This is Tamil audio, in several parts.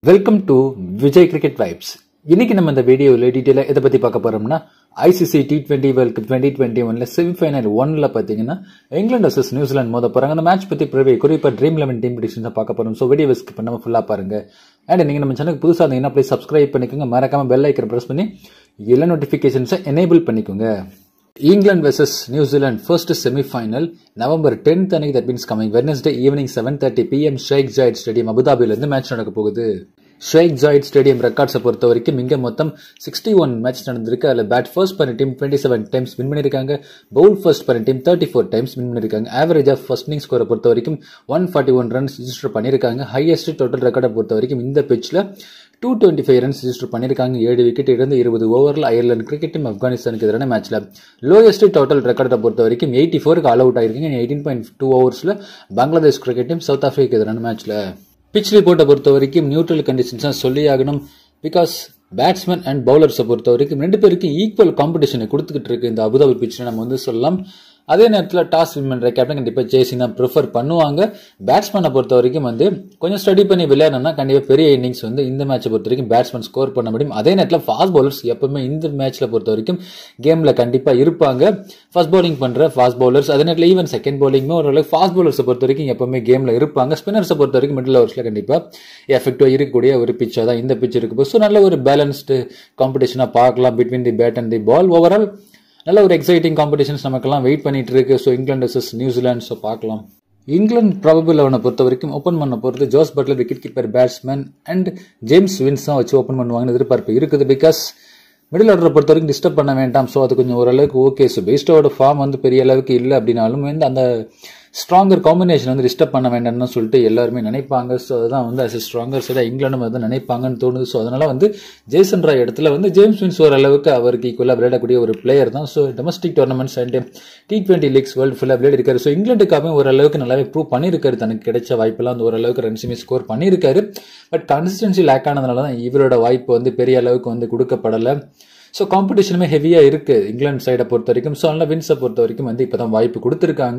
welcome to Vijay cricket vibes இன்னைக்கு நம்ம இந்த வீடியோவில் டீட்டெயிலாக எதை பற்றி பார்க்க போறோம்னா ICC T twenty world cup twenty twenty ஒன்ல செமிஃபைனல் ஒன்ல பார்த்தீங்கன்னா இங்கிலாந்து வர்சஸ் நியூசிலாந்து மோத போறாங்க அந்த மேட்ச் பற்றி பிறகு குறிப்பாக ட்ரீம் லெவன் டீம் ப்ரிடிக்ஷன்ஸை பார்க்க போறோம் ஸோ வீடியோ ஸ்கிப் பண்ணாமல் ஃபுல்லாக பாருங்க அண்ட் நீங்கள் நம்ம சேனலுக்கு புதுசாக இருந்தீங்கன்னா ப்ளீஸ் சப்ஸ்கிரைப் பண்ணிக்கோங்க மறக்காம பெல் ஐக்கன் ப்ரெஸ் பண்ணி எல்லா நோட்டிஃபிகேஷன்ஸை எனேபிள் பண்ணிக்கோங்க England versus New Zealand first semifinal November tenth அன்னைக்கு that means coming Wednesday evening seven thirty PM Sheikh Zayed stadium அபுதாபியிலிருந்து மேட்ச் நடக்க போகுது ஷேக் ஜாயிட் ஸ்டேடியம் ரெக்கார்ட்ஸை பொறுத்த வரைக்கும் இங்கே மொத்தம் சிக்ஸ்டி ஒன் மேட்ச் நடந்திருக்கு அதில் பேட் ஃபர்ஸ்ட் பண்ண team twenty seven times win பண்ணியிருக்காங்க பவுல் ஃபர்ஸ்ட் பண்ண team thirty four times win பண்ணியிருக்காங்க ஆவரேஜ் ஆஃப் ஃபர்ஸ்ட் இன்னிங் ஸ்கோரை பொறுத்த வரைக்கும் one forty one runs register பண்ணியிருக்காங்க ஹையஸ்ட் டோட்டல் ரெக்கார்டை பொறுத்த வரைக்கும் இந்த பிச்சில் two twenty five runs register பண்ணியிருக்காங்க ஏழு விக்கெட் இருந்து இருபது ஓவரில் அயர்லாந்து கிரிக்கெட் டீம் ஆப்கானிஸ்தானுக்கு எதிரான மேட்ச்சில் லோயஸ்ட் டோட்டல் ரெக்கார்டை பொறுத்த வரைக்கும் எயிட்டி ஃபோருக்கு ஆல் அவுட் ஆயிருக்கீங்க எயிட்டீன் பாயிண்ட் டூ ஓவர்ஸில் Bangladesh cricket team South Africa எதிரான மேட்ச்சில் பிச் ரிப்போர்ட்டை பொறுத்த வரைக்கும் நியூட்ரல் கண்டிஷன்ஸ் தான் சொல்லி ஆகணும் பிகாஸ் பேட்ஸ்மேன் அண்ட் பவுலர்ஸை பொறுத்த வரைக்கும் ரெண்டு பேருக்கும் ஈக்குவல் காம்படிஷனை கொடுத்துக்கிட்டு இருக்கு இந்த அபுதாபி பிச்சில் நம்ம வந்து சொல்லலாம் அதே நேரத்தில் டாஸ் வின் பண்ணுற கேப்டன் கண்டிப்பாக ஜேசிங் தான் ப்ரிஃபர் பண்ணுவாங்க பேட்ஸ்மேனை பொறுத்த வரைக்கும் வந்து கொஞ்சம் ஸ்டடி பண்ணி விளையாடணும்னா கண்டிப்பாக பெரிய இன்னிங்ஸ் வந்து இந்த மேட்சை பொறுத்த வரைக்கும் பேட்ஸ்மேன் ஸ்கோர் பண்ண முடியும் அதே நேரத்தில் ஃபாஸ்ட் பவுலர்ஸ் எப்பவுமே இந்த மேட்ச்சில் பொறுத்த வரைக்கும் கேமில் கண்டிப்பாக இருப்பாங்க ஃபர்ஸ்ட் பவுலிங் பண்ணுற ஃபாஸ்ட் பவுலர்ஸ் அதே நேரத்தில் ஈவன் செகண்ட் பவுலிங்குமே ஓரளவுக்கு ஃபாஸ்ட் பவுலர்ஸை பொறுத்த வரைக்கும் எப்பவுமே கேமில் இருப்பாங்க ஸ்பின்னர்ஸை பொறுத்த வரைக்கும் மிடில் ஓவர்ஸில் கண்டிப்பாக எஃபெக்டிவாக இருக்கக்கூடிய ஒரு பிச்சாக தான் இந்த பிச் இருக்கு ஸோ நல்ல ஒரு பேலன்ஸ்டு காம்படிஷனாக பார்க்கலாம் between the bat and the ball overall நல்ல ஒரு எக்ஸைட்டிங் காம்படிஷன்ஸ் நமக்கெல்லாம் வெயிட் பண்ணிட்டு இருக்கு so England versus New Zealand so பார்க்கலாம் இங்கிலாந்து ப்ராபபிள் லெவனை பொறுத்த வரைக்கும் ஓப்பன் பண்ண பொறுத்து Jos Buttler wicket keeper batsman and James Vince தான் வச்சு ஓப்பன் பண்ணுவாங்கன்னு எதிர்பார்ப்பு இருக்குது பிகாஸ் மிடில் ஆர்டரை பொறுத்த வரைக்கும் டிஸ்டர்ப் பண்ண வேண்டாம் ஸோ அது கொஞ்சம் ஓரளவுக்கு ஓகே ஸோ பெஸ்டோட ஃபார்ம் வந்து பெரிய அளவுக்கு இல்லை அப்படின்னாலும் வந்து அந்த ஸ்ட்ராங்கர் காம்பினேஷன் வந்து டிஸ்டர்ப் பண்ண வேண்டாம்னு சொல்லிட்டு எல்லாருமே நினைப்பாங்க ஸோ அதுதான் வந்து அஸ் ஸ்ட்ராங்கர் சைடாக இங்கிலாண்டும் வந்து நினைப்பாங்கன்னு தோணுது ஸோ அதனால வந்து ஜேசன் ராய் இடத்துல வந்து ஜேம்ஸ் வின்ஸ் ஓரளவுக்கு அவருக்கு ஈக்குவலாக விளையாடக்கூடிய ஒரு பிளேயர் தான் so domestic tournaments and T twenty leagues world ஃபுல்லாக விளையாடி இருக்காரு ஸோ இங்கிலாந்துக்காக ஓரளவுக்கு நல்லாவே ப்ரூவ் பண்ணியிருக்காரு தனக்கு கிடைச்ச வாய்ப்பெல்லாம் வந்து ஓரளவுக்கு ரன்ஸுமே ஸ்கோர் பண்ணியிருக்காரு பட் கன்சிஸ்டன்சி லேக் ஆனதுனால தான் இவரோட வாய்ப்பு வந்து பெரிய அளவுக்கு வந்து கொடுக்கப்படலை ஸோ காம்படிஷனுமே ஹெவியாக இருக்குது இங்கிலாந்து சைடை பொறுத்த வரைக்கும் ஸோ அதனால் வின்ஸை பொறுத்த வரைக்கும் வந்து இப்போ தான் வாய்ப்பு கொடுத்துருக்காங்க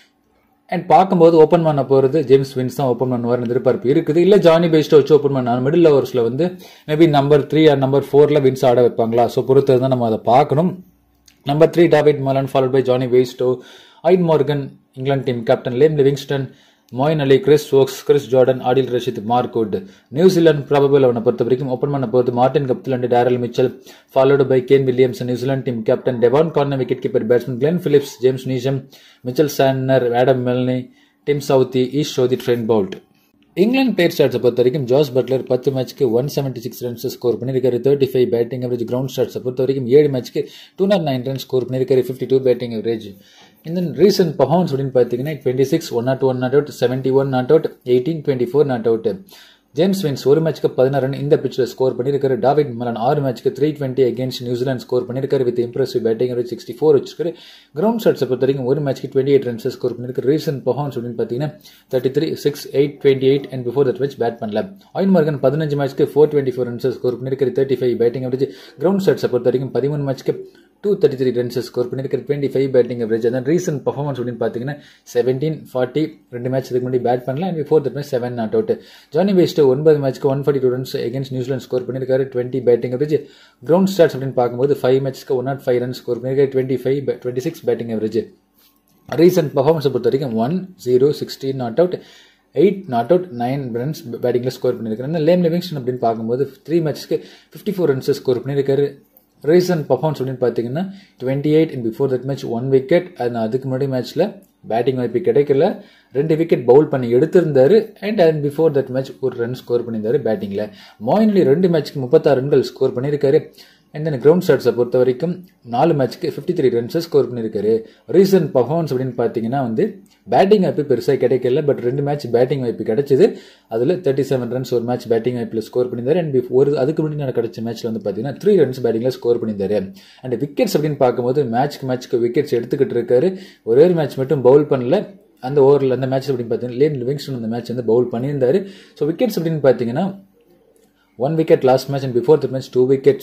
அண்ட் பார்க்கும்போது ஓப்பன் பண்ண போகிறது ஜேம்ஸ் வின்ஸ் தான் ஓப்பன் பண்ணுவார்னு எதிர்பார்ப்பு இருக்குது இல்லை ஜானி பேஸ்ட்டை வச்சு ஓப்பன் பண்ண மிடில் ஓவர்ஸில் வந்து maybe number three or number ஃபோரில் வின்ஸ் ஆட வைப்பாங்களா ஸோ பொறுத்து தான் நம்ம அதை பார்க்கணும் number three David Malan followed by Jonny Bairstow ஐட் Morgan England team captain Liam Livingstone Moeen Ali Chris Woakes Chris Jordan Adil Rashid Mark Wood New Zealand probable அவனை பொறுத்த வரைக்கும் ஓப்பன் பண்ண போகிறது Martin Guptill Daryl Mitchell followed by Kane Williams New Zealand team captain Devon Conway wicket keeper batsman Glenn Phillips James Neesham Mitchell Santner Adam Milne Tim Southee Ish Sodhi Trent Boult England player ஸ்டாட்ஸை பொறுத்த வரைக்கும் ஜாஸ் பட்லர் பத்து மேட்ச்க்கு one seventy six runs score பண்ணியிருக்காரு thirty five batting average ground ஸ்டாட்ஸை பொறுத்த வரைக்கும் ஏழு மேட்ச்க்கு two naught nine run score பண்ணியிருக்காரு ஃபிஃப்டி டூ பேட்டிங் அவரேஜ் இந்த ரீசன்ட் பர்ஃபார்மன்ஸ் அப்படின்னு பார்த்தீங்கன்னா twenty six one naught one not out seventy one not out eighteen twenty four not out James Vince ஒரு மேட்ச்க்கு பதினாறு ரன் இந்த பிச்சில் ஸ்கோர் பண்ணியிருக்காரு டாவிட் மலன் ஆறு மேட்ச்க்கு three twenty against New Zealand score பண்ணியிருக்காரு வித் இம்ப்ரெசிவ் பேட்டிங் ஒரு சிக்ஸ்டி ஃபோர் வச்சிருக்காரு கிரவுண்ட் ஷாட்ஸை பொறுத்த வரைக்கும் ஒரு மேட்ச்க்கு டுவெண்ட்டி எயிட் ரன்ஸ் ஸ்கோர் பண்ணியிருக்காரு ரீசன்ட் பர்ஃபார்மன்ஸ் அப்படின்னு பார்த்தீங்கன்னா thirty three six eight twenty eight and before that match bat பண்ணல ஆயின் மார்கன் பதினஞ்சு மேட்ச்க்கு four twenty four runs score பண்ணியிருக்காரு thirty five batting average ground ஷாட்ஸை பொறுத்த வரைக்கும் பதிமூணு மேட்ச்க்கு two thirty three runs score பண்ணியிருக்காரு டுவெண்ட்டி ஃபைவ் பேட்டிங் அவரேஜ் அதான் ரீசன்ட் பர்ஃபார்மன்ஸ் அப்படின்னு பார்த்தீங்கன்னா செவன்டீன் ஃபார்ட்டி ரெண்டு மேட்ச் இதுக்கு முன்னாடி பேட் பண்ணல and for that match seven not out Jonny Bairstow ஒன்பது மேட்ச்க்கு one forty two runs against New Zealand score பண்ணியிருக்காரு twenty batting average ground stats அப்படின்னு பார்க்கும்போது ஃபைவ் மேட்ச்க்கு one naught five runs score பண்ணியிருக்காரு twenty five twenty six batting average recent பர்ஃபார்மன்ஸை பொறுத்த வரைக்கும் one zero sixteen not out eight not out nine runs பேட்டிங்கில் ஸ்கோர் பண்ணியிருக்காரு லேம் லிவிங்ஸ்டன் அப்படின்னு பார்க்கும்போது த்ரீ மேட்ச்க்கு ஃபிஃப்டி ஃபோர் ரன்ஸ் ஸ்கோர் பண்ணியிருக்காரு ரீசன்ட் பர்ஃபார்மன்ஸ் அப்படின்னு பார்த்தீங்கன்னா twenty eight in before that match one wicket அது அதுக்கு முன்னாடி மேட்ச்சில் பேட்டிங் வாய்ப்பு கிடைக்கல ரெண்டு விக்கெட் பவுல் பண்ணி எடுத்திருந்தாரு and and before that match ஒரு ரன் ஸ்கோர் பண்ணியிருந்தாரு பேட்டிங்கில் மோயின்லி ரெண்டு மேட்ச்க்கு முப்பத்தாறு ரன்கள் ஸ்கோர் பண்ணியிருக்காரு அண்ட் தென் கிரவுண்ட் ஷாட்ஸை பொறுத்த வரைக்கும் நாலு மேட்ச்க்கு ஃபிஃப்டி த்ரீ ரன்ஸை ஸ்கோர் பண்ணியிருக்காரு ரீசன்ட் பர்ஃபார்மன்ஸ் அப்படின்னு பார்த்தீங்கன்னா வந்து பேட்டிங் வாய்ப்பு பெருசாக கிடைக்கல பட் ரெண்டு மேட்ச் பேட்டிங் வாய்ப்பு கிடைச்சது அதில் தேர்ட்டி செவன் ரன்ஸ் ஒரு மேட்ச் பேட்டிங் வாய்ப்பில் ஸ்கோர் பண்ணியிருந்தாரு அண்ட் ஒரு அதுக்கு முன்னாடி நான் கிடைச்ச மேட்ச்சில் வந்து பார்த்தீங்கன்னா த்ரீ ரன்ஸ் பேட்டிங்கில் ஸ்கோர் பண்ணியிருந்தாரு அண்ட் விக்கெட்ஸ் அப்படின்னு பார்க்கும்போது மேட்ச்க்கு மேட்ச்க்கு விக்கெட்ஸ் எடுத்துக்கிட்டு இருக்காரு ஒரே ஒரு மேட்ச் மட்டும் பவுல் பண்ணல அந்த ஓவரில் அந்த மேட்ச் அப்படின்னு பார்த்தீங்கன்னா லேன் லிவிங்ஸ்டன் அந்த மேட்ச் வந்து பவுல் பண்ணியிருந்தாரு ஸோ விக்கெட்ஸ் அப்படின்னு பார்த்தீங்கன்னா one wicket last match and before the match two wickets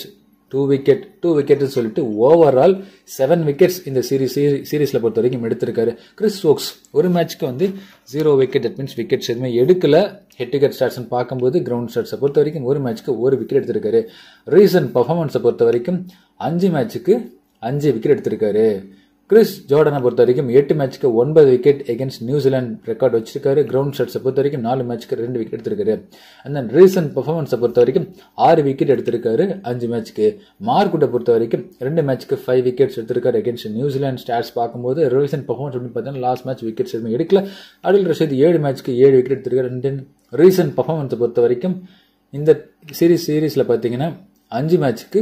two wicket two விக்கெட்னு சொல்லிட்டு ஓவரால் செவன் விக்கெட்ஸ் இந்த சீரீஸ் சீரீஸில் பொறுத்த வரைக்கும் எடுத்திருக்காரு கிறிஸ் ஓக்ஸ் ஒரு மேட்ச்க்கு வந்து zero wicket that means wickets எதுவுமே எடுக்கல ஹெட் டு ஹெட் ஸ்டாட்ஸ்னு பார்க்கும்போது கிரவுண்ட் ஸ்டாட்ஸை பொறுத்த வரைக்கும் ஒரு மேட்ச்க்கு ஒரு விக்கெட் எடுத்திருக்காரு ரீசன்ட் பர்ஃபார்மன்ஸை பொறுத்த வரைக்கும் அஞ்சு மேட்ச்சுக்கு அஞ்சு விக்கெட் எடுத்திருக்காரு கிறிஸ் ஜோர்டனை பொறுத்த வரைக்கும் எட்டு மேட்ச்க்கு ஒன்பது விக்கெட் எகேன்ஸ்ட் நியூசிலாந்து ரெக்கார்ட் வச்சிருக்காரு கிரவுண்ட் ஷாட்ஸை பொறுத்த வரைக்கும் நாலு மேட்ச்க்கு ரெண்டு விக்கெட் எடுத்திருக்காரு அண்ட் தென் ரீசன்ட் பர்ஃபார்மன்ஸை பொறுத்த வரைக்கும் ஆறு விக்கெட் எடுத்திருக்காரு அஞ்சு மேட்ச்க்கு மார்க்குட்டை பொறுத்த வரைக்கும் ரெண்டு மேட்ச்க்கு ஃபைவ் விக்கெட்ஸ் எடுத்திருக்காரு எகேன்ஸ்ட் நியூசிலாந்து ஸ்டாட்ஸ் பார்க்கும்போது ரீசன்ட் பர்ஃபார்மன்ஸ் அப்படின்னு பார்த்தீங்கன்னா லாஸ்ட் மேட்ச் விக்கெட்ஸ் எதுவுமே எடுக்கல அடில் ரஷீத் ஏழு மேட்ச்க்கு ஏழு விக்கெட் எடுத்திருக்காரு அண்ட் தென் ரீசன்ட் பர்ஃபார்மன்ஸை பொறுத்த வரைக்கும் இந்த சீரீஸ் சீரீஸில் பார்த்தீங்கன்னா அஞ்சு மேட்ச்க்கு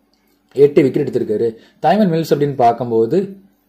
எட்டு விக்கெட் எடுத்திருக்காரு டைமன் மில்ஸ் அப்படின்னு பார்க்கும்போது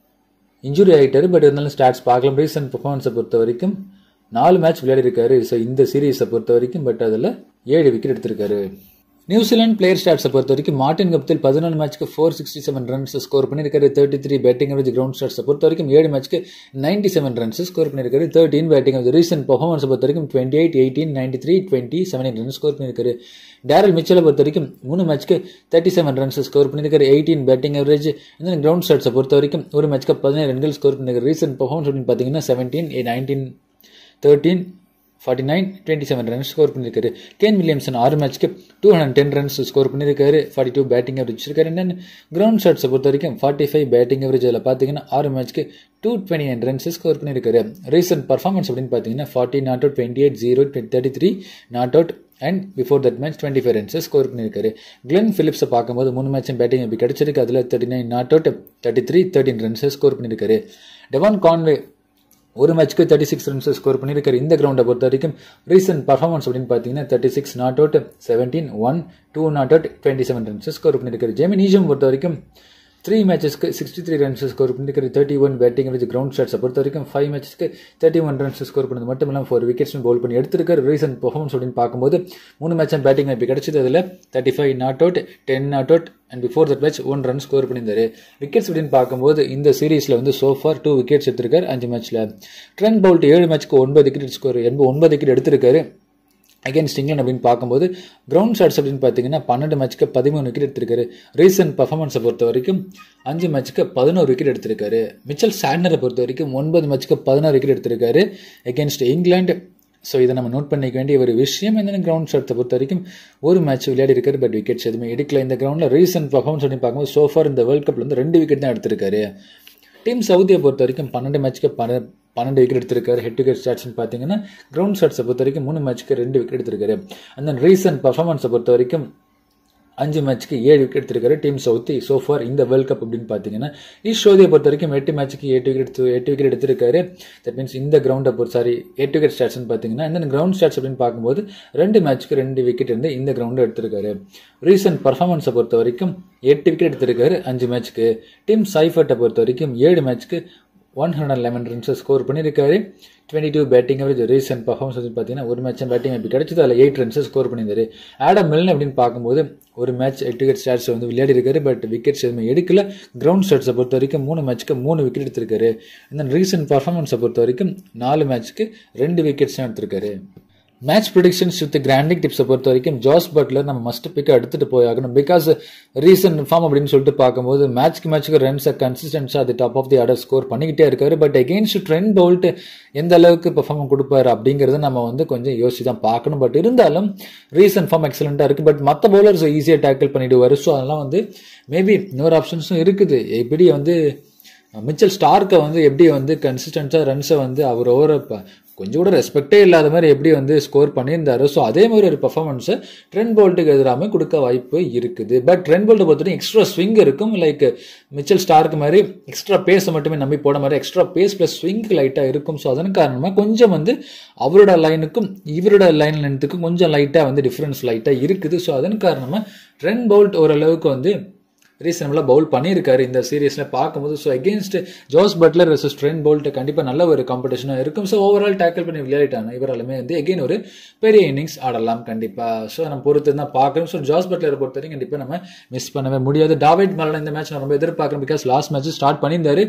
இன்ஜுரி ஆகிட்டாரு பட் இருந்தாலும் ஸ்டாட்ஸ் பார்க்கலாம் ரீசன்ட் பர்ஃபார்மன்ஸை பொறுத்த வரைக்கும் நாலு மேட்ச் விளையாடி இருக்காரு ஸோ இந்த சீரீஸை பொறுத்த வரைக்கும் பட் அதில் ஏழு விக்கெட் எடுத்திருக்காரு நியூசிலாந்து பிளேயர் ஸ்டாட்ஸை பொறுத்த வரைக்கும் மார்டின் கப்தில் பதினாலு மேட்ச்க்கு four sixty seven runs score பண்ணியிருக்காரு thirty three batting average ground ஸ்டாட்ஸை பொறுத்த வரைக்கும் ஏழு மேட்ச்க்கு நைன்டி செவன் ரன்ஸ் ஸ்கோர் பண்ணியிருக்காரு தேர்ட்டின் பேட்டிங் ஆஃப் ரீசன்ட் பர்ஃபார்மன்ஸை பொறுத்த வரைக்கும் twenty eight eighteen ninety three twenty seven run score பண்ணியிருக்காரு டேரல் மிச்சலை பொறுத்த வரைக்கும் மூணு மேட்ச்க்கு தேர்ட்டி செவன் ரன்ஸ் ஸ்கோர் பண்ணியிருக்காரு எயிட்டீன் பேட்டிங் அவரேஜ் இந்த கிரவுண்ட் ஸ்டாட்ஸை பொறுத்த வரைக்கும் ஒரு மேட்ச்க்கு பதினேழு ரன்கள் ஸ்கோர் பண்ணியிருக்காரு ரீசன்ட் பர்ஃபார்மன்ஸ் அப்படின்னு பார்த்தீங்கன்னா seventeen nineteen thirteen forty nine twenty seven runs score பண்ணியிருக்காரு கேன் வில்லியம்சன் ஆறு மேட்ச்க்கு two hundred ten runs score பண்ணியிருக்காரு ஃபார்ட்டி டூ பேட்டிங் அவரேஜ் வச்சிருக்காரு தென் கிரவுண்ட் ஷாட்ஸை பொறுத்த வரைக்கும் ஃபார்ட்டி ஃபைவ் பேட்டிங் அவரேஜ் அதில் பார்த்தீங்கன்னா ஆறு மேட்ச்க்கு two twenty nine runs score பண்ணியிருக்காரு ரீசன்ட் பர்ஃபார்மன்ஸ் அப்படின்னு பார்த்தீங்கன்னா forty not out twenty eight zero thirty three not out and before that match twenty five runs score பண்ணியிருக்காரு கிளென் ஃபிலிப்ஸை பார்க்கும்போது மூணு மேட்சும் பேட்டிங் எப்படி கிடைச்சிருக்கு அதில் thirty nine not out thirty three thirteen runs score பண்ணியிருக்காரு டெவான் கான்வே ஒரு மேட்ச்க்கு தேர்ட்டி சிக்ஸ் ரன்ஸ் ஸ்கோர் பண்ணியிருக்காரு இந்த கிரவுண்டை பொறுத்த வரைக்கும் ரீசன்ட் பர்ஃபார்மன்ஸ் அப்படின்னு பார்த்தீங்கன்னா thirty six not out seventeen one two not out twenty seven runs score பண்ணியிருக்காரு ஜெமி நீஜம் பொறுத்த வரைக்கும் த்ரீ மேட்சஸ்க்கு சிக்ஸ்டி த்ரீ ரன்ஸ் ஸ்கோர் பண்ணியிருக்காரு தேர்ட்டி ஒன் பேட்டிங் வச்சு கிரவுண்ட் ஷாட்ஸை பொறுத்த வரைக்கும் ஃபைவ் மேட்ச்க்கு தேர்ட்டி ஒன் ரன்ஸ் ஸ்கோர் பண்ணது மட்டும் இல்லாமல் ஃபோர் விக்கெட்ஸ் பவுல் பண்ணி எடுத்திருக்காரு ரீசன்ட் பர்ஃபார்மன்ஸ் அப்படின்னு பார்க்கும்போது மூணு மேட்ச் பேட்டிங் இப்போ கிடைச்சது அதில் thirty five not out ten not out and before that match one run score பண்ணியிருந்தாரு விக்கெட்ஸ் அப்படின்னு பார்க்கும்போது இந்த சீரீஸில் வந்து சோஃபார் டூ விக்கெட்ஸ் எடுத்திருக்காரு அஞ்சு மேட்ச்சில் ட்ரெண்ட் பவுல்ட் ஏழு மேட்ச்க்கு ஒன்பது விக்கெட் ஸ்கோர் எண்பது ஒன்பது விக்கெட் எடுத்திருக்காரு அகேன்ஸ்ட் இங்கிலாந்து அப்படின்னு பார்க்கும்போது கிரவுண்ட் ஷாட்ஸ் அப்படின்னு பார்த்தீங்கன்னா பன்னெண்டு மேட்ச்க்கு பதிமூணு விக்கெட் எடுத்திருக்காரு ரீசன்ட் பர்ஃபார்மன்ஸை பொறுத்த வரைக்கும் அஞ்சு மேட்ச்க்கு பதினோரு விக்கெட் எடுத்திருக்காரு மிச்சல் சாட்னரை பொறுத்த வரைக்கும் ஒன்பது மேட்ச்க்கு பதினாறு விக்கெட் எடுத்திருக்காரு அகேன்ஸ்ட் இங்கிலாந்து ஸோ இதை நம்ம நோட் பண்ணிக்க வேண்டிய ஒரு விஷயம் என்னென்ன கிரவுண்ட் ஷாட்ஸை பொறுத்த வரைக்கும் ஒரு மேட்ச் விளையாடி இருக்காரு பட் விக்கெட்ஸ் எதுவுமே எடுக்கல இந்த கிரவுண்டில் ரீசன்ட் பர்ஃபார்மன்ஸ் அப்படின்னு பார்க்கும்போது சோஃபார் இந்த வேர்ல்ட் கப்பில் வந்து ரெண்டு விக்கெட் தான் எடுத்திருக்காரு டீம் சவுதியை பொறுத்த வரைக்கும் பன்னெண்டு மேட்ச்க்கு பன்ன பன்னெண்டு விக்கெட் எடுத்திருக்காரு ஹெட் டு ஹெட் ஸ்டாட்ஸ்னு பார்த்தீங்கன்னா கிரவுண்ட் ஷாட்ஸை பொறுத்த வரைக்கும் மூணு மேட்ச்க்கு ரெண்டு விக்கெட் எடுத்திருக்காரு அண்ட் தென் ரீசன்ட் பர்ஃபார்மன்ஸை பொறுத்த வரைக்கும் அஞ்சு மேட்ச்க்கு ஏழு விக்கெட் எடுத்திருக்காரு டீம் சவுத்தி சோஃபார் இந்த வேர்ல்ட் கப் அப்படின்னு பார்த்தீங்கன்னா ஈஸ்ரோதியை பொறுத்த வரைக்கும் எட்டு மேட்ச்க்கு எட்டு விக்கெட் எடுத்து எட்டு விக்கெட் எடுத்திருக்காரு தட் மீன்ஸ் இந்த கிரவுண்டை பொறுத்த சாரி எட்டு விக்கெட் ஸ்டாட்ஸ்னு பார்த்தீங்கன்னா இந்த கிரவுண்ட் ஸ்டாட்ஸ் அப்படின்னு பார்க்கும்போது ரெண்டு மேட்ச்க்கு ரெண்டு விக்கெட் இருந்து இந்த கிரவுண்டை எடுத்திருக்காரு ரீசன்ட் பர்ஃபார்மன்ஸை பொறுத்த வரைக்கும் எட்டு விக்கெட் எடுத்திருக்காரு அஞ்சு மேட்ச்க்கு டீம் சைஃபர்ட்டை பொறுத்த வரைக்கும் ஏழு மேட்ச்க்கு one hundred eleven runs score பண்ணியிருக்காரு twenty two batting average recent performance வந்து பார்த்தீங்கன்னா ஒரு மேட்ச் பேட்டிங் எப்படி கிடைச்சது அதில் எயிட் ரன்ஸ் ஸ்கோர் பண்ணியிருந்தாரு ஆடம் மில்ன் அப்படின்னு பார்க்கும்போது ஒரு மேட்ச் எட்டு விக்கெட் ஸ்டாட்ஸ் வந்து விளையாடி இருக்காரு பட் விக்கெட்ஸ் எதுவுமே எடுக்கல கிரவுண்ட் ஸ்டாட்ஸை பொறுத்த வரைக்கும் மூணு மேட்ச்க்கு மூணு விக்கெட் எடுத்திருக்காரு இந்த ரீசன்ட் பர்ஃபார்மன்ஸை பொறுத்த வரைக்கும் நாலு மேட்ச்க்கு ரெண்டு விக்கெட்ஸ் தான் எடுத்திருக்காரு மேட்ச் ப்ரிடிக்ஷன்ஸ் வித் கிராண்டிக் டிப்ஸை பொறுத்த வரைக்கும் ஜாஸ் பட்லர் நம்ம மஸ்ட் பிக் எடுத்துட்டு போய் ஆகணும் பிகாஸ் ரீசன் ஃபார்ம் அப்படின்னு சொல்லிட்டு பார்க்கும்போது மேட்ச்க்கு மேட்ச்க்கு ரன்ஸை கன்சிஸ்டன்ஸாக அது top of the order score பண்ணிக்கிட்டே இருக்காரு பட் எகெயின்ஸ்ட் ட்ரெண்ட் பவுல்ட் எந்த அளவுக்கு பெர்ஃபார்ம் கொடுப்பாரு அப்படிங்கிறத நம்ம வந்து கொஞ்சம் யோசிச்சு தான் பார்க்கணும் பட் இருந்தாலும் ரீசன் ஃபார்ம் எக்ஸலண்ட்டாக இருக்குது பட் மற்ற பவுலர்ஸ் ஈஸியாக டேக்கிள் பண்ணிடுவார் ஸோ அதெல்லாம் வந்து மேபி இன்னொரு ஆப்ஷன்ஸும் இருக்குது எப்படி வந்து மிச்சல் ஸ்டார்க்கை வந்து எப்படி வந்து கன்சிஸ்டன்ஸாக ரன்ஸை வந்து அவர் ஓவர கொஞ்சம் கூட ரெஸ்பெக்டே இல்லாத மாதிரி எப்படி வந்து ஸ்கோர் பண்ணியிருந்தாரு ஸோ அதே மாதிரி ஒரு பர்ஃபார்மன்ஸை ட்ரெண்ட் போல்ட்டுக்கு எதிராக கொடுக்க வாய்ப்பு இருக்குது பட் ட்ரெண்ட் போல்ட்டை பொறுத்தவரைக்கும் எக்ஸ்ட்ரா ஸ்விங் இருக்கும் லைக் மிச்சல் ஸ்டார்க்கு மாதிரி எக்ஸ்ட்ரா பேஸை மட்டுமே நம்பி போட மாதிரி எக்ஸ்ட்ரா பேஸ் ப்ளஸ் ஸ்விங் லைட்டாக இருக்கும் ஸோ அதன் காரணமாக கொஞ்சம் வந்து அவரோட லைனுக்கும் இவரோட லைன் லென்த்துக்கும் கொஞ்சம் லைட்டாக வந்து டிஃப்ரென்ஸ் லைட்டாக இருக்குது ஸோ அதன் காரணமாக ட்ரெண்ட் போல்ட் ஓரளவுக்கு வந்து ரீசனபிளாக பவுல் பண்ணியிருக்காரு இந்த சீரீஸில் பார்க்கும்போது so against Jos Buttler versus Trent Boult கண்டிப்பாக நல்ல ஒரு காம்படிஷனாக இருக்கும் ஸோ ஓவரால் டேக்கிள் பண்ணி விளையாடிட்டாங்க இவராலுமே வந்து எகெயின் ஒரு பெரிய இன்னிங்ஸ் ஆடலாம் கண்டிப்பாக ஸோ நம்ம பொறுத்து தான் பார்க்கணும் ஸோ ஜோஸ் பட்லரை பொறுத்த வரைக்கும் கண்டிப்பாக நம்ம மிஸ் பண்ணவே முடியாது டாவிட் மலன் இந்த மேட்ச் நான் ரொம்ப எதிர்பார்க்குறேன் பிகாஸ் லாஸ்ட் மேட்ச் ஸ்டார்ட் பண்ணியிருந்தாரு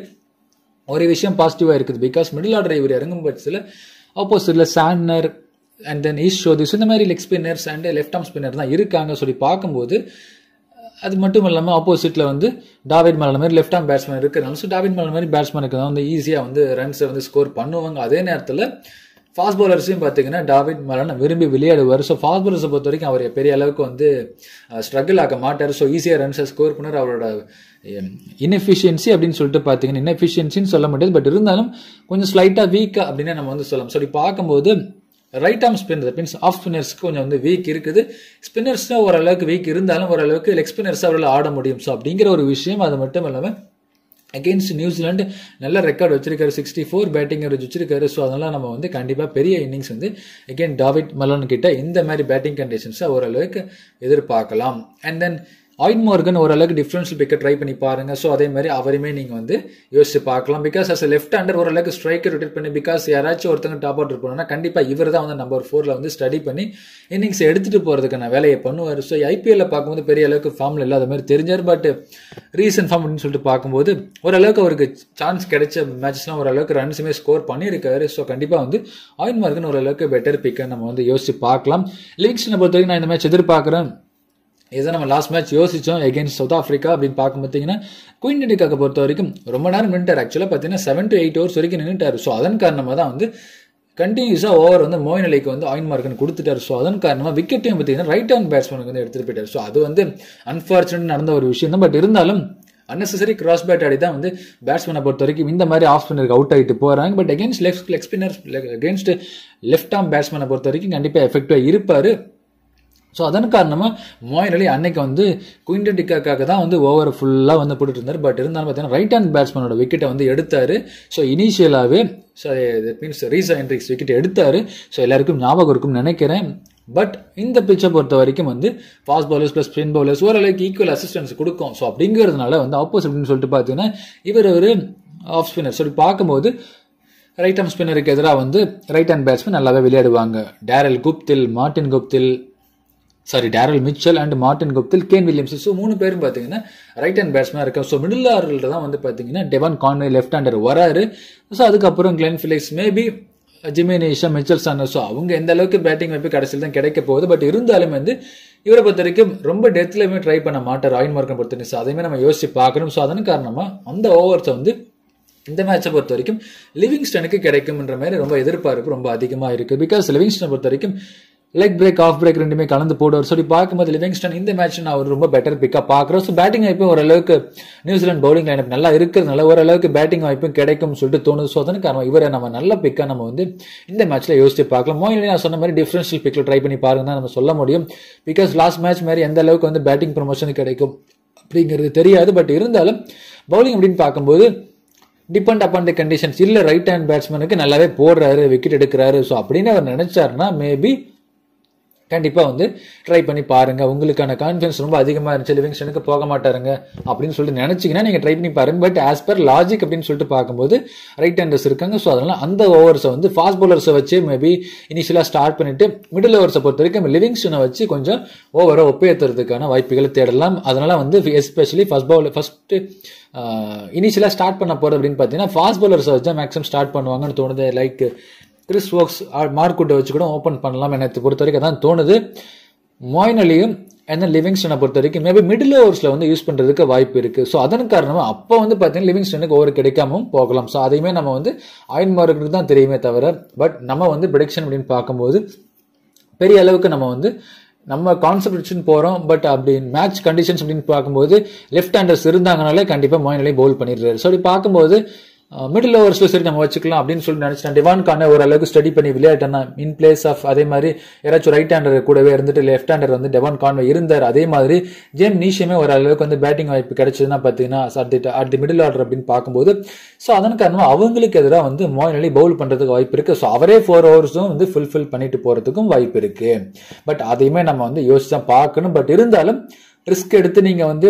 ஒரு விஷயம் பாசிட்டிவாக இருக்குது பிகாஸ் மிடில் ஆர்டர் இவர் இறங்கும் பட்சத்தில் ஆப்போசிட்டில் Santner and then Ish Sodhis இந்த மாதிரி leg spinners and left arm spinner தான் இருக்காங்க சொல்லி பார்க்கும்போது அது மட்டும் இல்லாமல் ஆப்போசிட்டில் வந்து டாவிட் மலன் மாதிரி லெஃப்ட் ஆம் பேட்ஸ்மேன் இருக்கிறனால ஸோ டாவிட் மலன் மாதிரி பேட்ஸ்மேனுக்கு தான் வந்து ஈஸியாக வந்து ரன்ஸை வந்து ஸ்கோர் பண்ணுவாங்க அதே நேரத்தில் ஃபாஸ்ட் பவுலர்ஸையும் பார்த்தீங்கன்னா டாவிட் மலன் விரும்பி விளையாடுவார் ஸோ ஃபாஸ்ட் பவுலர்ஸை பொறுத்த வரைக்கும் அவர் பெரிய அளவுக்கு வந்து ஸ்ட்ரகிள் ஆக்க மாட்டார் ஸோ ஈஸியாக ரன்ஸை ஸ்கோர் பண்ணார் அவரோட இன்எஃபிஷியன்சி அப்படின்னு சொல்லிட்டு பார்த்தீங்கன்னா இன்எஃபிஷியன்சின்னு சொல்ல முடியாது பட் இருந்தாலும் கொஞ்சம் ஸ்லைட்டாக வீக்காக அப்படின்னு நம்ம வந்து சொல்லலாம் ஸோ இப்படி பார்க்கும்போது right arm spinner means off ஸ்பின்னர்ஸ்க்கு கொஞ்சம் வந்து வீக் இருக்குது ஸ்பின்னர்ஸ் ஓரளவுக்கு வீக் இருந்தாலும் ஓரளவுக்கு லெக் ஸ்பின்னர்ஸ் அவரால் ஆட முடியும் ஸோ அப்படிங்கிற ஒரு விஷயம் அது மட்டும் இல்லாமல் அகெயின்ஸ்ட் நியூசிலாந்து நல்ல ரெக்கார்ட் வச்சிருக்காரு சிக்ஸ்டி ஃபோர் பேட்டிங் அவரேஜ் வச்சிருக்காரு ஸோ அதனால நம்ம வந்து கண்டிப்பாக பெரிய இன்னிங்ஸ் வந்து அகெயின் டாவிட் மலன் கிட்ட இந்த மாதிரி பேட்டிங் கண்டிஷன்ஸை ஓரளவுக்கு எதிர்பார்க்கலாம் அண்ட் தென் ஆயின் மார்கன் ஓரளவுக்கு டிஃப்ரென்ஷியல் பிக்கை ட்ரை பண்ணி பாருங்க ஸோ அதே மாதிரி அவரையுமே நீங்கள் வந்து யோசிச்சு பார்க்கலாம் பிகாஸ் அஸ் லெஃப்ட் ஹேண்டர் ஓரளவுக்கு ஸ்ட்ரைக்கர் ரொட்டேட் பண்ணி பிகாஸ் யாராச்சும் ஒருத்தங்க டாப் அவுட் போனோம்னா கண்டிப்பாக இவர் தான் வந்து நம்பர் ஃபோரில் வந்து ஸ்டடி பண்ணி இன்னிங்ஸ் எடுத்துகிட்டு போகிறதுக்கான வேலையை பண்ணுவார் ஸோ ஐபிஎல்ல பார்க்கும்போது பெரிய அளவுக்கு ஃபார்மில் இல்லாத மாதிரி தெரிஞ்சார் பட் ரீசன்ட் ஃபார்ம் அப்படின்னு சொல்லிட்டு பார்க்கும்போது ஓரளவுக்கு அவருக்கு சான்ஸ் கிடைச்ச மேட்ச்லாம் ஓரளவுக்கு ரன்ஸுமே ஸ்கோர் பண்ணியிருக்காரு ஸோ கண்டிப்பாக வந்து ஆயின் மார்கன் ஓரளவுக்கு பெட்டர் பிக்கை நம்ம வந்து யோசிச்சு பார்க்கலாம் லிங்க்ஸ்னை பொறுத்த வரைக்கும் நான் இந்த மேட்ச் எதிர்பார்க்குறேன் இதுதான் நம்ம லாஸ்ட் மேட்ச் யோசிச்சோம் எகேன்ஸ்ட் சவுத் ஆஃப்ரிக்கா அப்படின்னு பார்க்கும் பார்த்தீங்கன்னா குயின் இண்டிகாக்க பொறுத்த வரைக்கும் ரொம்ப நேரம் நின்ட்டார் ஆக்சுவலாக பார்த்தீங்கன்னா செவன் டு எயிட் ஹவர்ஸ் வரைக்கும் நின்றுட்டார் ஸோ அதன் காரணமாக தான் வந்து கண்டினியூஸாக ஓவர் வந்து மோயின் அலிக்கு வந்து ஆயின் மார்க்கன் கொடுத்துட்டார் ஸோ அதன் காரணமாக விக்கெட்டையும் பார்த்தீங்கன்னா ரைட் ஹேண்ட் பேட்ஸ்மேனுக்கு வந்து எடுத்துகிட்டு போயிட்டார் ஸோ அது வந்து அன்ஃபார்ச்சுனேட் நடந்த ஒரு விஷயம் தான் பட் இருந்தாலும் அன்னெசரி கிராஸ் பேட் ஆடி தான் வந்து பேட்ஸ்மேனை பொறுத்த வரைக்கும் இந்த மாதிரி ஆஃப் ஸ்பின்னருக்கு அவுட் ஆகிட்டு போகிறாங்க but against left leg spinner against left arm பேட்ஸ்மேனை பொறுத்த வரைக்கும் கண்டிப்பாக எஃபெக்டிவாக இருப்பார் ஸோ அதன் காரணமாக மோயின் அலி அன்னைக்கு வந்து குயின்டன் டிக்காக்காக தான் வந்து ஓவர் ஃபுல்லாக வந்து போட்டுட்டு இருந்தார் பட் இருந்தாலும் பார்த்தீங்கன்னா ரைட் ஹேண்ட் பேட்ஸ்மேனோட விக்கெட்டை வந்து எடுத்தார் ஸோ இனிஷியலாகவே so means Reeza Hendricks wicket எடுத்தார் ஸோ எல்லாருக்கும் ஞாபகம் இருக்கும்னு நினைக்கிறேன் பட் இந்த பிச்சை பொறுத்த வரைக்கும் வந்து fast bowlers plus spin bowlers ஓரளவுக்கு ஈக்குவல் அசிஸ்டன்ஸ் கொடுக்கும் ஸோ அப்படிங்கிறதுனால வந்து ஆப்போசிட்னு சொல்லிட்டு பார்த்தீங்கன்னா இவர் ஒரு ஆஃப் ஸ்பின்னர் சொல்லி பார்க்கும்போது ரைட் ஆம் ஸ்பின்னருக்கு எதிராக வந்து ரைட் ஹேண்ட் பேட்ஸ்மேன் நல்லாவே விளையாடுவாங்க Daryl Guptill Martin Guptill sorry Daryl Mitchell and Martin Guptill Kane Williams so மூணு பேரும் பார்த்தீங்கன்னா ரைட் ஹேண்ட் பேட்ஸ்மேன் இருக்கா ஸோ மிடில் ஆர்டரில் தான் வந்து பார்த்தீங்கன்னா டெவான் கான்வே லெஃப்ட் ஹேண்டர் வராரு ஸோ அதுக்கப்புறம் Glenn Phillips maybe Jimmy Neesham Mitchell Santner so அவங்க எந்த அளவுக்கு பேட்டிங் வாய்ப்பு கடைசியில் தான் கிடைக்க போகுது பட் இருந்தாலும் வந்து இவரை பொறுத்த வரைக்கும் ரொம்ப டெத்லையுமே ட்ரை பண்ண மாட்டார் ஆயின் மார்க்கன் பொறுத்த வரைக்கும் ஸோ அதையுமே நம்ம யோசிச்சு பார்க்கணும் ஸோ அதன் காரணமாக அந்த ஓவர்ஸை வந்து இந்த மேட்சை பொறுத்த வரைக்கும் லிவிங்ஸ்டனுக்கு கிடைக்கும்ன்ற மாதிரி ரொம்ப எதிர்பார்ப்பு ரொம்ப அதிகமாக இருக்குது பிகாஸ் லிவிங்ஸ்டனை பொறுத்த வரைக்கும் லெக் பிரேக் ஆஃப் பிரேக் ரெண்டுமே கலந்து போடுவார் சொல்லி பார்க்கும்போது லிவிங்ஸ்டன் இந்த மேட்ச் நான் அவர் ரொம்ப பெட்டர் பிக்கப் பார்க்குறோம் ஸோ பேட்டிங் வாய்ப்பும் ஓரளவுக்கு நியூசிலாந்து பவுலிங் லைனப் நல்லா இருக்கிறதுனால ஓரளவுக்கு பேட்டிங் வாய்ப்பும் கிடைக்கும்னு சொல்லிட்டு தோணுது ஸோ அதன் காரணம் இவரை நம்ம நல்ல பிக்காக நம்ம வந்து இந்த மேட்ச்ல யோசிச்சு பார்க்கலாம் மோயிலே நான் சொன்ன மாதிரி டிஃபரன்ஷியல் பிக்கில் ட்ரை பண்ணி பாருங்க தான் நம்ம சொல்ல முடியும் பிகாஸ் லாஸ்ட் மேட்ச் மாதிரி எந்த அளவுக்கு வந்து பேட்டிங் ப்ரொமோஷன் கிடைக்கும் அப்படிங்கிறது தெரியாது பட் இருந்தாலும் பவுலிங் அப்படின்னு பார்க்கும்போது டிபெண்ட் அப்பான் தி கண்டிஷன்ஸ் இல்லை ரைட் ஹேண்ட் பேட்ஸ்மேனுக்கு நல்லாவே போடுறாரு விக்கெட் எடுக்கிறாரு ஸோ அப்படின்னு அவர் நினைச்சாருன்னா மேபி கண்டிப்பாக வந்து ட்ரை பண்ணி பாருங்க உங்களுக்கான கான்ஃபிடன்ஸ் ரொம்ப அதிகமாக இருந்துச்சு லிவிங்ஸ்டனுக்கு போக மாட்டாருங்க அப்படின்னு சொல்லிட்டு நினச்சிங்கன்னா நீங்கள் ட்ரை பண்ணி பாருங்க பட் ஆஸ் பர் லாஜிக் அப்படின்னு சொல்லிட்டு பார்க்கும்போது ரைட் ஹேண்டர்ஸ் இருக்காங்க ஸோ அதனால அந்த ஓவர்ஸை வந்து ஃபாஸ்ட் பவுலர்ஸை வச்சு மேபி இனிஷியலாக ஸ்டார்ட் பண்ணிட்டு மிடில் ஓவர்ஸை பொறுத்த வரைக்கும் லிவிங்ஸ்டனை வச்சு கொஞ்சம் ஓவரை ஒப்பேற்றுறதுக்கான வாய்ப்புகளை தேடலாம் அதனால வந்து எஸ்பெஷலி ஃபர்ஸ்ட் பவுலர் ஃபர்ஸ்ட் இனிஷியலாக ஸ்டார்ட் பண்ண போகிறது அப்படின்னு பார்த்தீங்கன்னா ஃபாஸ்ட் பவுலர்ஸை வச்சு மேக்ஸிமம் ஸ்டார்ட் பண்ணுவாங்கன்னு தோணுது லைக் கிறிஸ் ஒர்க்ஸ் மார்க்குட்டை வச்சு கூட ஓப்பன் பண்ணலாம் எனக்கு பொறுத்த வரைக்கும் தான் தோணுது மோயின் அலியும் என்ன லிவிங்ஸ்டனை பொறுத்த வரைக்கும் மேபி மிடில் ஓவர்ஸில் வந்து யூஸ் பண்ணுறதுக்கு வாய்ப்பு இருக்குது ஸோ அதன் காரணமாக அப்போ வந்து பார்த்தீங்கன்னா லிவிங்ஸ்டனுக்கு ஓவர் கிடைக்காமல் போகலாம் ஸோ அதையுமே நம்ம வந்து ஆயின் மார்க்கு தான் தெரியுமே தவிர பட் நம்ம வந்து ப்ரிடிக்ஷன் அப்படின்னு பார்க்கும்போது பெரிய அளவுக்கு நம்ம வந்து நம்ம கான்செப்ட் போகிறோம் பட் அப்படி மேட்ச் கண்டிஷன்ஸ் அப்படின்னு பார்க்கும்போது லெஃப்ட் ஹேண்டர்ஸ் இருந்தாங்கனாலே கண்டிப்பாக மோயின்லேயே பவுல் பண்ணிடுறாரு ஸோ அப்படி பார்க்கும்போது மிடில் ஓவர்ஸ்ல சரி நம்ம வச்சுக்கலாம் அப்படின்னு சொல்லி நினைச்சிட்டேன் டிவான் கான ஓரளவுக்கு ஸ்டடி பண்ணி விளையாட்டேன் இன் பிளேஸ் ஆஃப் அதே மாதிரி யாராச்சும் ரைட் ஹேண்டர் கூடவே இருந்துட்டு லெஃப்ட் ஹேண்டர் வந்து டெவான் கான்வே இருந்தார் அதே மாதிரி ஜேம் நீஷியமே ஓரளவுக்கு வந்து பேட்டிங் வாய்ப்பு கிடைச்சதுன்னா பார்த்தீங்கன்னா at the at the middle order அப்படின்னு பார்க்கும்போது ஸோ அதன் காரணமாக அவங்களுக்கு எதிராக வந்து மோயின் அலி பவுல் பண்ணுறதுக்கு வாய்ப்பு இருக்கு ஸோ அவரே ஃபோர் ஓவர்ஸும் வந்து ஃபுல்ஃபில் பண்ணிட்டு போறதுக்கும் வாய்ப்பு இருக்கு பட் அதையுமே நம்ம வந்து யோசிச்சு தான் பார்க்கணும் பட் இருந்தாலும் ரிஸ்க் எடுத்து நீங்க வந்து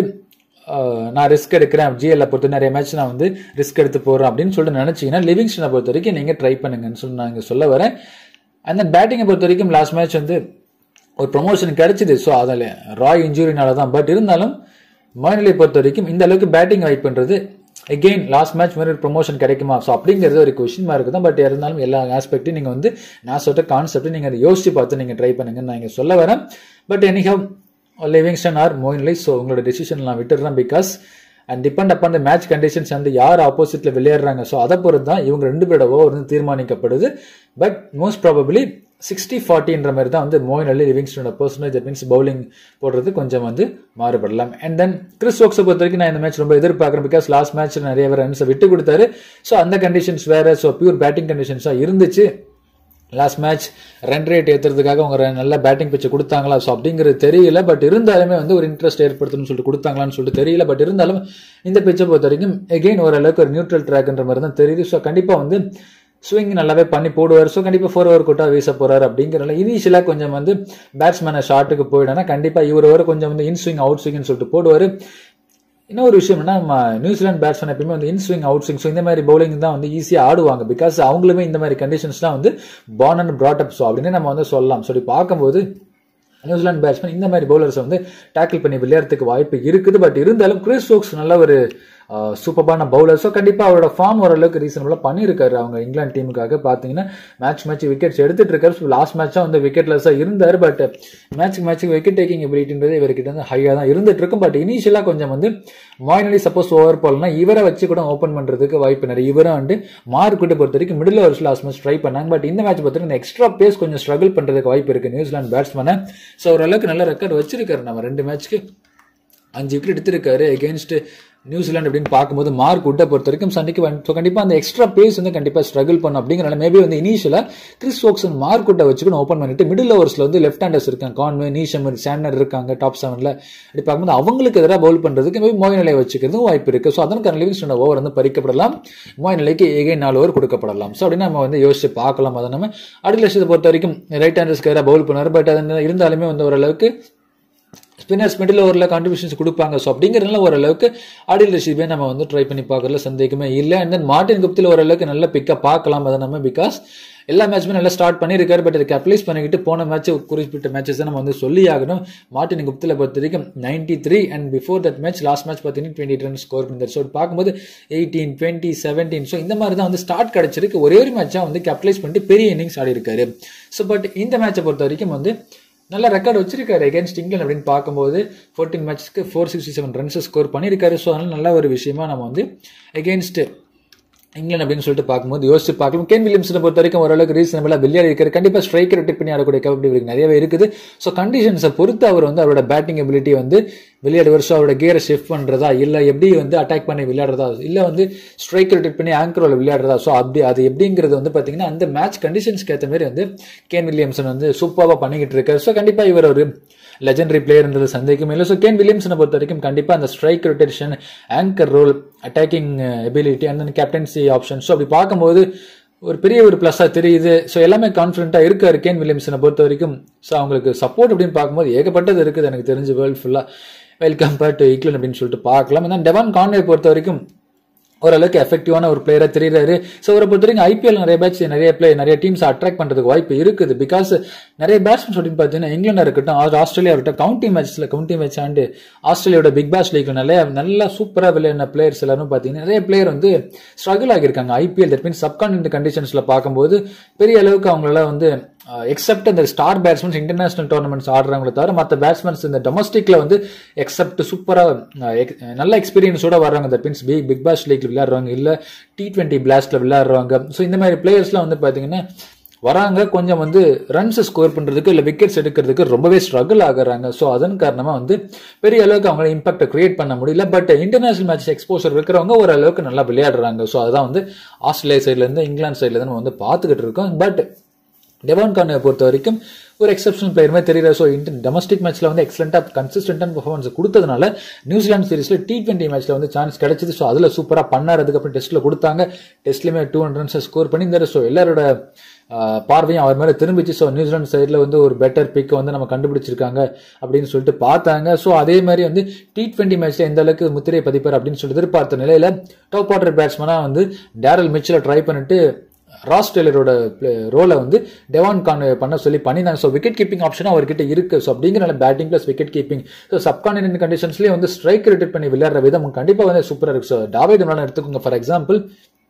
நான் ரிஸ்க் எடுக்கிறேன் ஜிஎல்ல பொறுத்த நிறைய மேட்ச் நான் வந்து ரிஸ்க் எடுத்து போறேன் அப்படின்னு சொல்லிட்டு நினைச்சீங்கன்னா லிவிங்ஸ்டனை பொறுத்த வரைக்கும் நீங்க ட்ரை பண்ணுங்கன்னு சொல்லி நான் இங்க சொல்ல வரேன் அந்த தென் பேட்டிங்கை பொறுத்த வரைக்கும் லாஸ்ட் மேட்ச் வந்து ஒரு ப்ரொமோஷன் கிடைச்சிது ஸோ அதில் ராய் இன்ஜுரினால தான் பட் இருந்தாலும் மோயினலை பொறுத்த வரைக்கும் இந்த அளவுக்கு பேட்டிங் வாய்ப்புன்றது எகெயின் லாஸ்ட் மேட்ச் மாதிரி ப்ரொமோஷன் கிடைக்குமா ஸோ அப்படிங்கிறது ஒரு கொஷின் மார்க் தான் பட் இருந்தாலும் எல்லா ஆஸ்பெக்ட்டையும் நீங்கள் வந்து நான் சொல்ற கான்செப்ட் நீங்கள் அதை யோசிச்சு பார்த்து நீங்கள் ட்ரை பண்ணுங்கன்னு நான் இங்கே சொல்ல வரேன் but anyhow Livingstone or Moeen Ali so உங்களோட டெசிஷன் நான் விட்டுடுறேன் because and depend upon the match conditions வந்து யார் ஆப்போசிட்ல விளையாடுறாங்க ஸோ அதை பொறுத்து தான் இவங்க ரெண்டு பேரோட ஓவர் வந்து தீர்மானிக்கப்படுது பட் மோஸ்ட் ப்ராபபிளி சிக்ஸ்டி ஃபார்ட்டின்ற மாதிரி தான் வந்து மோயின் அலி லிவிங்ஸ்டனோட பர்சனேஜ் தட் மீன்ஸ் பவுலிங் போடுறது கொஞ்சம் வந்து மாறுபடலாம் அண்ட் தென் கிறிஸ் ஓக்ஸை பொறுத்த வரைக்கும் நான் இந்த மேட்ச் ரொம்ப எதிர்பார்க்குறேன் பிகாஸ் லாஸ்ட் மேட்ச் நிறைய ரன்ஸை விட்டு கொடுத்தாரு ஸோ அந்த கண்டிஷன்ஸ் வேற ஸோ பியூர் பேட்டிங் கண்டிஷன்ஸாக இருந்துச்சு லாஸ்ட் மேட்ச் ரன் ரேட் ஏற்றுறதுக்காக அவங்க நல்ல பேட்டிங் பிச்சை கொடுத்தாங்களா ஸோ அப்படிங்கிறது தெரியல பட் இருந்தாலுமே வந்து ஒரு இன்ட்ரெஸ்ட் ஏற்படுத்தணும்னு சொல்லிட்டு கொடுத்தாங்களான்னு சொல்லிட்டு தெரியல பட் இருந்தாலும் இந்த பிச்சை பொறுத்த வரைக்கும் எகெயின் ஓரளவுக்கு ஒரு நியூட்ரல் ட்ராக்ன்ற மாதிரி தான் தெரியுது ஸோ கண்டிப்பாக வந்து ஸ்விங் நல்லாவே பண்ணி போடுவார் ஸோ கண்டிப்பாக ஃபோர் ஓவர் கூட்டா வீச போறாரு அப்படிங்கிறனால இனிஷியலாக கொஞ்சம் வந்து பேட்ஸ்மேனை ஷாட்டுக்கு போயிடனா கண்டிப்பாக இவர் ஓவர் கொஞ்சம் வந்து இன் ஸ்விங் அவுட் ஸ்விங்னு சொல்லிட்டு போடுவார் இன்னொரு விஷயம் என்ன நம்ம நியூசிலாந்து பேட்ஸ்மேன் எப்பயுமே வந்து in swing out swing so இந்த மாதிரி பவுலிங் தான் வந்து ஈஸியாக ஆடுவாங்க பிகாஸ் அவங்களுமே இந்த மாதிரி கண்டிஷன்ஸ் தான் வந்து born and brought up so அப்படின்னு நம்ம வந்து சொல்லலாம் சொல்லி பார்க்கும்போது நியூசிலாந்து பேட்ஸ்மேன் இந்த மாதிரி பவுலர்ஸை வந்து டேக்கிள் பண்ணி விளையாடுறதுக்கு வாய்ப்பு இருக்குது பட் இருந்தாலும் கிறிஸ் ஸ்டோக்ஸ் நல்ல ஒரு சூப்பரான பவுலர் ஸோ கண்டிப்பாக அவரோட ஃபார்ம் ஓரளவுக்கு ரீசனபுளாக பண்ணியிருக்காரு அவங்க இங்கிலாந்து டீமுக்காக பார்த்தீங்கன்னா மேட்ச் மேட்ச் விக்கெட்ஸ் எடுத்துட்டு இருக்காரு ஸோ லாஸ்ட் மேட்சாக வந்து விக்கெட்லெஸ்ஸாக இருந்தார் பட் மேட்ச் மேட்ச்சுக்கு விக்கெட் டேக்கிங் எபிலிட்டின்றது இவர்கிட்ட வந்து ஹையாக தான் இருந்துட்டு இருக்கும் பட் இனிஷியலாக கொஞ்சம் வந்து மாயினலி சப்போஸ் ஓவர் போலனா இவரை வச்சு கூட ஓப்பன் பண்ணுறதுக்கு வாய்ப்பு நிறைய இவரும் வந்து மார்க்கிட்ட பொறுத்த வரைக்கும் middle overs last match try பண்ணாங்க பட் இந்த மேட்ச் பொறுத்த வரைக்கும் எக்ஸ்ட்ரா பேஸ் கொஞ்சம் ஸ்ட்ரகிள் பண்ணுறதுக்கு வாய்ப்பு இருக்குது நியூசிலாந்து பேட்ஸ்மேனை ஸோ ஓரளவுக்கு நல்ல ரெக்கார்ட் வச்சிருக்காரு நம்ம ரெண்டு மேட்ச்க்கு அஞ்சு விக்கெட் எடுத்திருக்காரு எகேன்ஸ்ட் நியூசிலாந்து அப்படின்னு பார்க்கும்போது மார்க் உட்டை பொறுத்த வரைக்கும் சண்டைக்கு ஸோ கண்டிப்பாக அந்த எக்ஸ்ட்ரா பேஸ் வந்து கண்டிப்பாக ஸ்ட்ரகிள் பண்ணும் அப்படிங்கிறனால மேபி வந்து இனிஷியலாக கிறிஸ் ஓக்சன் மார்க் உட்டை வச்சுக்கணும் ஓப்பன் பண்ணிட்டு மிடில் ஓவர்ஸில் வந்து லெஃப்ட் ஹேண்டர்ஸ் இருக்காங்க கான்வே நீஷமர் சாண்டர் இருக்காங்க டாப் செவனில் அப்படி பார்க்கும்போது அவங்களுக்கு எதிராக பவுல் பண்ணுறதுக்கு மேபி மோய் நிலையை வச்சுக்கிறதும் வாய்ப்பு இருக்குது ஸோ அதற்கான லிவிங்ஸ்டோட ஓவர் வந்து பறிக்கப்படலாம் மோய் நிலைக்கு ஏகே நாலு ஓவர் கொடுக்கப்படலாம் ஸோ அப்படின்னு நம்ம வந்து யோசிச்சு பார்க்கலாம் அதை நம்ம அடுத்த லட்சத்தை பொறுத்த வரைக்கும் ரைட் ஹேண்டர்ஸ்க்கு எதிராக பவுல் பண்ணுவார் பட் அது இருந்தாலுமே வந்து ஓரளவுக்கு ஸ்பின்னர்ஸ் மிடில் ஓவரில் கான்ட்ரிபியூஷன்ஸ் கொடுப்பாங்க ஸோ அப்படிங்கிறதுனால ஓரளவுக்கு ஆடில் ரஷீதே நம்ம வந்து ட்ரை பண்ணி பார்க்கறதுல சந்தேகமே இல்லை அண்ட் தென் மார்டின் குப்தில் ஓரளவுக்கு நல்ல பிக்கப் பார்க்கலாம் அதை நம்ம பிகாஸ் எல்லா மேட்சுமே நல்லா ஸ்டார்ட் பண்ணியிருக்காரு பட் அதை கேப்டலைஸ் பண்ணிக்கிட்டு போன மேட்ச் குறிப்பிட்ட மேட்சஸ் நம்ம வந்து சொல்லி ஆகணும் மார்டின் குப்தில் பொறுத்த வரைக்கும் ninety three and before that match last match பார்த்தீங்கன்னா டுவெண்ட்டி ரன் ஸ்கோர் பண்ணிருந்தார் ஸோ பார்க்கும்போது எயிட்டீன் டுவெண்ட்டி செவன்டீன் ஸோ இந்த மாதிரி தான் வந்து ஸ்டார்ட் கிடச்சிருக்கு ஒரே ஒரு மேட்சாக வந்து கேப்டலைஸ் பண்ணிட்டு பெரிய இன்னிங்ஸ் ஆடி இருக்காரு ஸோ பட் இந்த மேட்சை பொறுத்த வரைக்கும் வந்து நல்ல ரெக்கார்ட் வச்சிருக்காரு அகேன்ஸ்ட் இங்கிலாந்து அப்படின்னு பார்க்கும்போது ஃபோர்டீன் மேட்ச்க்கு four sixty seven runs score பண்ணியிருக்காரு ஸோ அதனால நல்ல ஒரு விஷயமா நம்ம வந்து அகேன்ஸ்ட் இங்கிலாந்து அப்படின்னு சொல்லிட்டு பார்க்கும்போது யோசிச்சு பார்க்கலாம் கேன் வில்லியம்ஸனை பொறுத்த வரைக்கும் ஓரளவுக்கு ரீசனபிளாக விளையாடி இருக்காரு கண்டிப்பாக ஸ்ட்ரைக்கர் டிப் பண்ணி ஆடக்கூடிய கேபபிலிட்டி இவருக்கு நிறையவே இருக்குது ஸோ கண்டிஷன்ஸை பொறுத்து அவர் வந்து அவரோட பேட்டிங் எபிலிட்டி வந்து விளையாடு வருஷம் அவரோட கேரை ஷிஃப்ட் பண்ணுறதா இல்லை எப்படி வந்து அட்டாக் பண்ணி விளையாடுறதா இல்லை வந்து ஸ்ட்ரைக்கர் டிப் பண்ணி ஆங்கரோவில் விளையாடுறதா ஸோ அப்படி அது எப்படிங்கிறது வந்து பார்த்தீங்கன்னா அந்த மேட்ச் கண்டிஷன்ஸ்க்கு ஏற்ற மாதிரி வந்து கேன் வில்லியம்சன் வந்து சூப்பராக பண்ணிக்கிட்டு இருக்காரு ஸோ கண்டிப்பாக இவர் ஒரு லெஜண்டரி பிளேயர்ன்றது சந்தேகமே இல்லை ஸோ கேன் வில்லியம்ஸனை பொறுத்த வரைக்கும் கண்டிப்பாக அந்த strike rotation anchor role attacking ability and captaincy option so அப்படி பார்க்கும்போது ஒரு பெரிய ஒரு ப்ளஸ்ஸாக தெரியுது ஸோ எல்லாமே கான்ஃபிடென்ட்டாக இருக்காரு கேன் வில்லியம்ஸனை பொறுத்த வரைக்கும் ஸோ அவங்களுக்கு சப்போர்ட் அப்படின்னு பார்க்கும்போது ஏகப்பட்டது இருக்குது எனக்கு தெரிஞ்சு வேர்ல்டு ஃபுல்லாக வெல் கம்பேர்ட் டு இக்லண்ட் அப்படின்னு சொல்லிட்டு பார்க்கலாம் ஏன்னா டெவான் கான்வே பொறுத்த வரைக்கும் ஓரளவுக்கு எஃபெக்டிவான ஒரு பிளேயரா தெரியுறாரு ஸோ அவரை பொறுத்த வரைக்கும் ஐபிஎல் நிறைய பேட்ச் நிறைய பிளே நிறைய டீம்ஸ் அட்ராக்ட் பண்றதுக்கு வாய்ப்பு இருக்குது பிகாஸ் நிறைய பேட்ஸ்மேன் அப்படின்னு பார்த்தீங்கன்னா இங்கிலாந்து இருக்கட்டும் ஆஸ்திரேலியா இருக்கட்டும் கவுண்டி மேட்ச்ல கவுண்டி மேட்ச் ஆண்டு ஆஸ்திரேலியாவோட பிக் பாஸ் லீக்ல நிறைய நல்லா சூப்பரா விளையாடின பிளேயர்ஸ் எல்லாரும் பார்த்தீங்கன்னா நிறைய பிளேயர் வந்து ஸ்ட்ரகிள் ஆகியிருக்காங்க ஐபிஎல் தட் மீன்ஸ் சப்கான்டினென்ட் கண்டிஷன்ஸ்ல பார்க்கும்போது பெரிய அளவுக்கு அவங்களால வந்து எக்ஸப்ட் இந்த ஸ்டார் பேட்ஸ்மேன்ஸ் இன்டர்நேஷனல் டோர்னமெண்ட்ஸ் ஆடுறவங்கள தவிர மற்ற பேட்ஸ்மேன்ஸ் இந்த டொமஸ்டிக்ல வந்து எக்ஸப்ட் சூப்பராக நல்ல எக்ஸ்பீரியன்ஸோட வர்றாங்க that means b big bash லீக்ல விளையாடுறவங்க இல்லை டி டுவெண்ட்டி பிளாஸ்ட்ல விளையாடுறவங்க ஸோ இந்த மாதிரி பிளேயர்ஸ்லாம் வந்து பார்த்தீங்கன்னா வராங்க கொஞ்சம் வந்து ரன்ஸ் ஸ்கோர் பண்றதுக்கு இல்லை விக்கெட்ஸ் எடுக்கிறதுக்கு ரொம்பவே ஸ்ட்ரகிள் ஆகுறாங்க ஸோ அதன் காரணமா வந்து பெரிய அளவுக்கு அவங்கள இம்பாக்டை கிரியேட் பண்ண முடியல பட் இன்டர்நேஷனல் மேட்ச் எக்ஸ்போசர் இருக்கிறவங்க ஓரளவுக்கு நல்லா விளையாடுறாங்க ஸோ அதுதான் வந்து ஆஸ்திரேலியா சைட்ல இருந்து இங்கிலாந்து சைட்ல இருந்து நம்ம வந்து பார்த்துக்கிட்டு இருக்கோம் பட் டெவான் கார்னை பொறுத்த வரைக்கும் ஒரு எக்ஸப்ஷனல் பிளேயருமே தெரியல ஸோ இன்டர் டொமஸ்டிக் மேட்ச்ல வந்து எக்ஸலண்டாக கன்சிஸ்டன்டான பர்ஃபார்மன்ஸ் கொடுத்ததுனால நியூசிலாந்து சீரிஸ்ல டி டுவெண்ட்டி மேட்ச்ல வந்து சான்ஸ் கிடைச்சது ஸோ அதில் சூப்பராக பண்ணார் அதுக்கப்புறம் டெஸ்ட்ல கொடுத்தாங்க டெஸ்ட்லயுமே டூ ஹண்ட்ரட் ரன்ஸ் ஸ்கோர் பண்ணியிருந்தாரு ஸோ எல்லாரோட பார்வையும் அவர் மேலே திரும்பிச்சு ஸோ நியூசிலாந்து சைடில் வந்து ஒரு பெட்டர் பிக்கை வந்து நம்ம கண்டுபிடிச்சிருக்காங்க அப்படின்னு சொல்லிட்டு பார்த்தாங்க ஸோ அதே மாதிரி வந்து டி டுவெண்ட்டி மேட்ச்ல எந்த அளவுக்கு முத்திரை பதிப்பார் அப்படின்னு சொல்லிட்டு எதிர்பார்த்த நிலையில டாப் ஆர்டர் பேட்ஸ்மேனாக வந்து டேரல் மிச்சில் ட்ரை பண்ணிட்டு ராஸ் டெய்லரோட ரோலை வந்து டெவான் கான் பண்ண சொல்லி பண்ணினாங்க ஸோ விக்கெட் கீப்பிங் ஆப்ஷன் அவர்கிட்ட இருக்கு ஸோ அப்படிங்கிறனால batting plus wicket keeping so subcontinent கண்டிஷன்ஸ்லேயே வந்து ஸ்ட்ரைக் ரிட்டேட் பண்ணி விளையாடுற விதம் கண்டிப்பாக வந்து சூப்பராக இருக்கு ஸோ டாவே டெம்லான் எடுத்துக்கோங்க ஃபார் எக்ஸாம்பிள்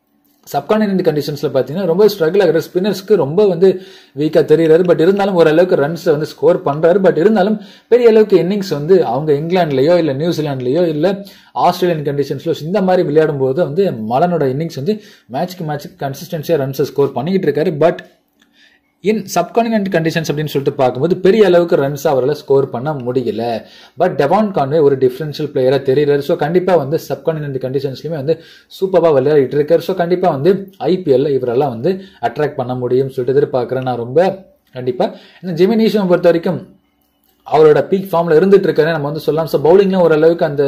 சப்கான்டினென்ட் கண்டிஷன்ஸ்ல பாத்தீங்கன்னா ரொம்ப ஸ்ட்ரகிள் ஆகிற ஸ்பின்னர்ஸ்க்கு ரொம்ப வந்து வீக்கா தெரியுறாரு பட் இருந்தாலும் ஓரளவுக்கு ரன்ஸ் வந்து ஸ்கோர் பண்றாரு பட் இருந்தாலும் பெரிய அளவுக்கு இன்னிங்ஸ் வந்து அவங்க இங்கிலாந்துலயோ இல்ல நியூசிலாந்துலயோ இல்ல ஆஸ்திரேலியன் கண்டிஷன்ஸ்லயோ இந்த மாதிரி விளையாடும் போது வந்து மலனோட இன்னிங்ஸ் வந்து மேட்ச்க்கு மேட்ச்க்கு கன்சிஸ்டன்சியா ரன்ஸ் ஸ்கோர் பண்ணிக்கிட்டு இருக்காரு பட் இன் சப்கான்டினென்ட் கண்டிஷன்ஸ் அப்படின்னு சொல்லிட்டு பார்க்கும்போது பெரிய அளவுக்கு ரன்ஸ் அவரால் ஸ்கோர் பண்ண முடியல பட் டெவான் கான்வே ஒரு டிஃபரன்ஷியல் பிளேயராக தெரியுறாரு ஸோ கண்டிப்பாக வந்து சப்கான்டினென்ட் கண்டிஷன்ஸ்லையுமே வந்து சூப்பராக விளையாடிட்டு இருக்காரு ஸோ கண்டிப்பாக வந்து ஐபிஎல்ல இவரெல்லாம் வந்து அட்ராக்ட் பண்ண முடியும்னு சொல்லிட்டு எதிர்பார்க்குறேன் நான் ரொம்ப கண்டிப்பாக இந்த ஜிமினீஷம் பொறுத்த வரைக்கும் அவரோட பீக் ஃபார்ம்ல இருந்துட்டு இருக்காரு நம்ம வந்து சொல்லலாம் ஸோ பவுலிங்ல ஓரளவுக்கு அந்த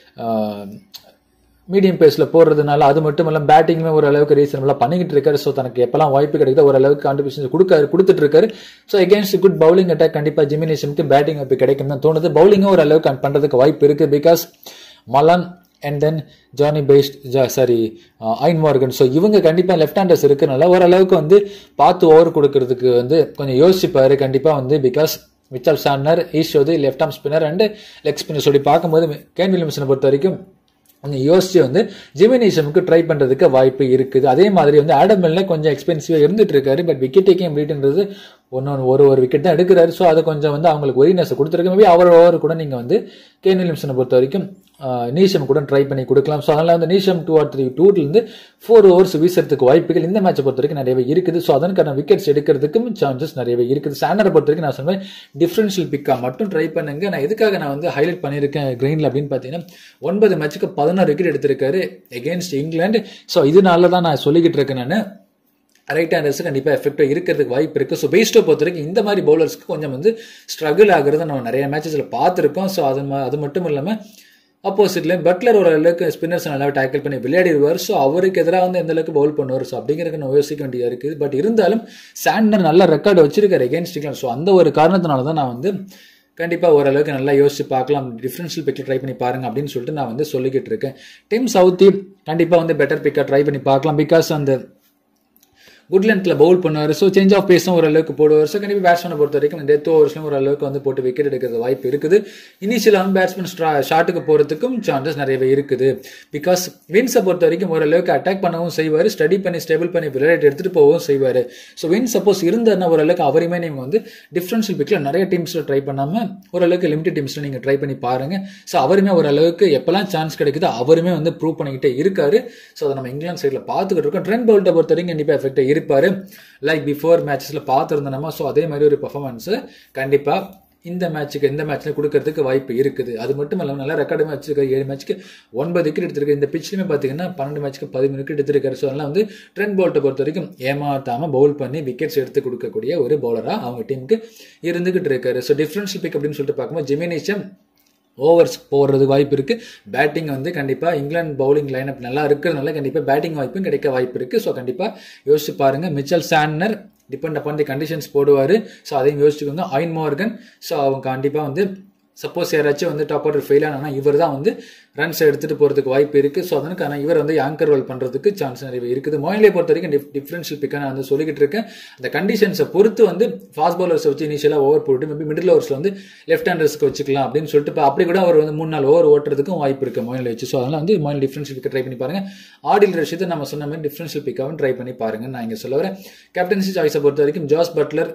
மீடியம் பேஸில் போடுறதுனால அது மட்டும் இல்லாமல் பேட்டிங்குமே ஓரளவுக்கு ரீசனபிளாக பண்ணிக்கிட்டு இருக்காரு ஸோ தனக்கு எப்பெல்லாம் வாய்ப்பு கிடைக்குதோ ஓரளவுக்கு கான்ட்ரிபியூஷன் கொடுக்காரு கொடுத்துட்டு இருக்காரு so against good bowling attack கண்டிப்பாக ஜிமினேஷனுக்கு பேட்டிங் வாய்ப்பு கிடைக்கும் தான் தோணுது பவுலிங்கும் ஓரளவுக்கு பண்ணுறதுக்கு வாய்ப்பு இருக்கு because Malan and then Jonny Bairstow sorry Eoin Morgan so இவங்க கண்டிப்பாக லெஃப்ட் ஹேண்டர்ஸ் இருக்கிறனால ஓரளவுக்கு வந்து பார்த்து ஓவர் கொடுக்கறதுக்கு வந்து கொஞ்சம் யோசிப்பாரு கண்டிப்பாக வந்து because Mitchell Santner Ish Sodhi left arm spinner and leg spinner சொல்லி பார்க்கும்போது கேன் வில்லியம்சனை பொறுத்த வரைக்கும் கொஞ்சம் யோசிச்சு வந்து ஜிமினிஷமுக்கு ட்ரை பண்றதுக்கு வாய்ப்பு இருக்குது அதே மாதிரி வந்து ஆடம் மில்ல கொஞ்சம் எக்ஸ்பென்சிவா இருந்துட்டு இருக்காரு பட் விக்கெட் டேக்கிங் அப்படின்றது ஒன்று ஒரு ஒரு விக்கெட் தான் எடுக்கிறாரு ஸோ அது கொஞ்சம் வந்து அவங்களுக்கு ஒரினஸ் கொடுத்துருக்கு மேபி அவர் ஓவர் கூட நீங்கள் வந்து கேன் வில்லியம்சனை பொறுத்த வரைக்கும் நீஷம் கூட ட்ரை பண்ணி கொடுக்கலாம் ஸோ அதனால வந்து நீஷம் டூ ஆர் த்ரீ டூலேருந்து ஃபோர் ஓவர்ஸ் வீசுறதுக்கு வாய்ப்புகள் இந்த மேட்சை பொறுத்த வரைக்கும் நிறையவே இருக்குது ஸோ அதற்கான விக்கெட்ஸ் எடுக்கிறதுக்கும் சான்சஸ் நிறையவே இருக்குது சாண்டரை பொறுத்த வரைக்கும் நான் சொன்னேன் டிஃபரன்ஷியல் பிக்கா மட்டும் ட்ரை பண்ணுங்க நான் எதுக்காக நான் வந்து ஹைலைட் பண்ணியிருக்கேன் கிரீன்ல அப்படின்னு பார்த்தீங்கன்னா ஒன்பது மேட்சுக்கு பதினாறு விக்கெட் எடுத்திருக்காரு எகேன்ஸ்ட் இங்கிலாந்து ஸோ இதனால தான் நான் சொல்லிக்கிட்டு இருக்கேன் நான் ரைட் ஹேண்டர்ஸ் கண்டிப்பாக எஃபெக்டாக இருக்கிறதுக்கு வாய்ப்பு இருக்குது ஸோ பேஸ்டோ பொறுத்த வரைக்கும் இந்த மாதிரி பவுலர்ஸ்க்கு கொஞ்சம் வந்து ஸ்ட்ரகிள் ஆகுறத நம்ம நிறைய மேட்சஸில் பார்த்துருக்கோம் ஸோ அது அது மட்டும் இல்லாமல் ஆப்போசிட்ல பட்லர் ஒரு அளவுக்கு ஸ்பின்னர்ஸ் நல்லா டேக்கிள் பண்ணி விளையாடிடுவார் ஸோ அவருக்கு எதிராக வந்து எந்த அளவுக்கு பவுல் பண்ணுவார் ஸோ அப்படிங்கிறதுக்கு நம்ம யோசிக்க வேண்டியதாக இருக்குது பட் இருந்தாலும் சாண்டர் நல்ல ரெக்கார்டு வச்சிருக்காரு எகேன்ஸ்ட் இங்கிலாந்து ஸோ அந்த ஒரு காரணத்தினால தான் நான் வந்து கண்டிப்பாக ஓரளவுக்கு நல்லா யோசிச்சு பார்க்கலாம் டிஃப்ரென்ஷியல் பிக்கில் ட்ரை பண்ணி பாருங்க அப்படின்னு சொல்லிட்டு நான் வந்து சொல்லிக்கிட்டு இருக்கேன் டீம் சவுத்தி கண்டிப்பாக வந்து பெட்டர் பிக்காக ட்ரை பண்ணி பார்க்கலாம் பிகாஸ் அந்த குட் லென்த்தில் பவுல் பண்ணுவார் ஸோ சேஞ்ச் ஆஃப் பேஸும் ஓரளவுக்கு போடுவார் ஸோ கண்டிப்பாக பேட்ஸ்மேனை பொறுத்த வரைக்கும் இந்த டெத் ஓவர்ஸ்லையும் ஓரளவுக்கு வந்து போட்டு விக்கெட் எடுக்கிறது வாய்ப்பு இருக்குது இனிஷியலாக பேட்ஸ்மேன் ஸ்ட்ரா ஷாட்டுக்கு போகிறதுக்கும் சான்சஸ் நிறையவே இருக்குது பிகாஸ் வின்ஸை பொறுத்த வரைக்கும் ஓரளவுக்கு அட்டாக் பண்ணவும் செய்வார் ஸ்டடி பண்ணி ஸ்டேபிள் பண்ணி விளையாட்டு எடுத்துகிட்டு போகவும் செய்வார் ஸோ வின் சப்போஸ் இருந்தாருன்னா ஓரளவுக்கு அவரையுமே நீங்கள் வந்து டிஃப்ரென்ஷியல் பிக்கில் நிறைய டீம்ஸில் ட்ரை பண்ணாமல் ஓரளவுக்கு லிமிடெட் டீம்ஸில் நீங்கள் ட்ரை பண்ணி பாருங்கள் ஸோ அவருமே ஓரளவுக்கு எப்போல்லாம் சான்ஸ் கிடைக்குதோ அவருமே வந்து ப்ரூவ் பண்ணிக்கிட்டே இருக்காரு ஸோ அதை நம்ம இங்கிலாந்து சைடில் பார்த்துக்கிட்டு இருக்கோம் ட்ரெண்ட் பவுல்ட்டை பொறுத்த வரைக்கும் கண்டிப்பாக எஃபெக்டாக இருப்பார் லைக் பிஃபோர் மேட்சஸில் பார்த்துருந்தோம்னா ஸோ அதே மாதிரி ஒரு பர்ஃபார்மன்ஸு கண்டிப்பாக இந்த மேட்ச்சுக்கு இந்த மேட்ச்ல கொடுக்கறதுக்கு வாய்ப்பு இருக்குது அது மட்டும் இல்லாமல் நல்லா ரெக்கார்டு மேட்ச் இருக்க ஏழு மேட்ச்க்கு ஒன்பது விக்கெட் எடுத்திருக்கு இந்த பிச்சிலுமே பார்த்தீங்கன்னா பன்னெண்டு மேட்ச்க்கு பதிமூணு விக்கெட் எடுத்திருக்காரு ஸோ அதெல்லாம் வந்து ட்ரெண்ட் பவுல்ட்டை பொறுத்த வரைக்கும் ஏமாத்தாம பவுல் பண்ணி விக்கெட்ஸ் எடுத்து கொடுக்கக்கூடிய ஒரு பவுலராக அவங்க டீமுக்கு இருந்துகிட்டு இருக்காரு ஸோ டிஃபரன்ஷியல் பிக் அப்படின்னு சொல்லிட்டு பார்க்கும்போது ஜிமினேஷன் ஓவர்ஸ் போடுறதுக்கு வாய்ப்பு இருக்கு பேட்டிங் வந்து கண்டிப்பா இங்கிலாந்து பவுலிங் லைனப் நல்லா இருக்கிறதுனால கண்டிப்பா பேட்டிங் வாய்ப்பும் கிடைக்க வாய்ப்பு இருக்கு ஸோ கண்டிப்பா யோசிச்சு பாருங்க Mitchell Santner depend upon the conditions போடுவார் ஸோ அதையும் யோசிச்சுக்கோங்க ஐன் மார்கன் ஸோ அவங்க கண்டிப்பாக வந்து சப்போஸ் யாராச்சும் வந்து டாப் ஆர்டர் ஃபெயில் ஆனா இவர் தான் வந்து ரன்ஸ் எடுத்துட்டு போறதுக்கு வாய்ப்பு இருக்கு ஸோ அதனால இவர் வந்து ஆங்கர் ரோல் பண்றதுக்கு சான்ஸ் நிறைய இருக்குது மொயிலே பொறுத்த வரைக்கும் டிஃபரன்ஷியல் பிக்கை நான் வந்து சொல்லிக்கிட்டு இருக்கேன் அந்த கண்டிஷன்ஸை பொறுத்து வந்து ஃபாஸ்ட் பவுலர்ஸை வச்சு இனிஷியலாக ஓவர் போட்டு மேபி மிடில் ஓவர்ஸ்ல வந்து லெஃப்ட் ஹேண்டர்ஸ்க்கு வச்சுக்கலாம் அப்படின்னு சொல்லிட்டு இப்போ அப்படி கூட அவர் வந்து மூணு நாள் ஓவர் ஓட்டுறதுக்கும் வாய்ப்பு இருக்கு மொயில வச்சு ஸோ அதனால வந்து மொயில் டிஃபரன்ஷியல் பிக்கை ட்ரை பண்ணி பாருங்க ஆடில் ரஷித்தை நம்ம சொன்ன மாதிரி டிஃபரன்ஷியல் பிக்காவும் ட்ரை பண்ணி பாருங்க நான் இங்கே சொல்ல வரேன் கேப்டன்சி சாய்ஸை பொறுத்த வரைக்கும் ஜாஸ் பட்லர்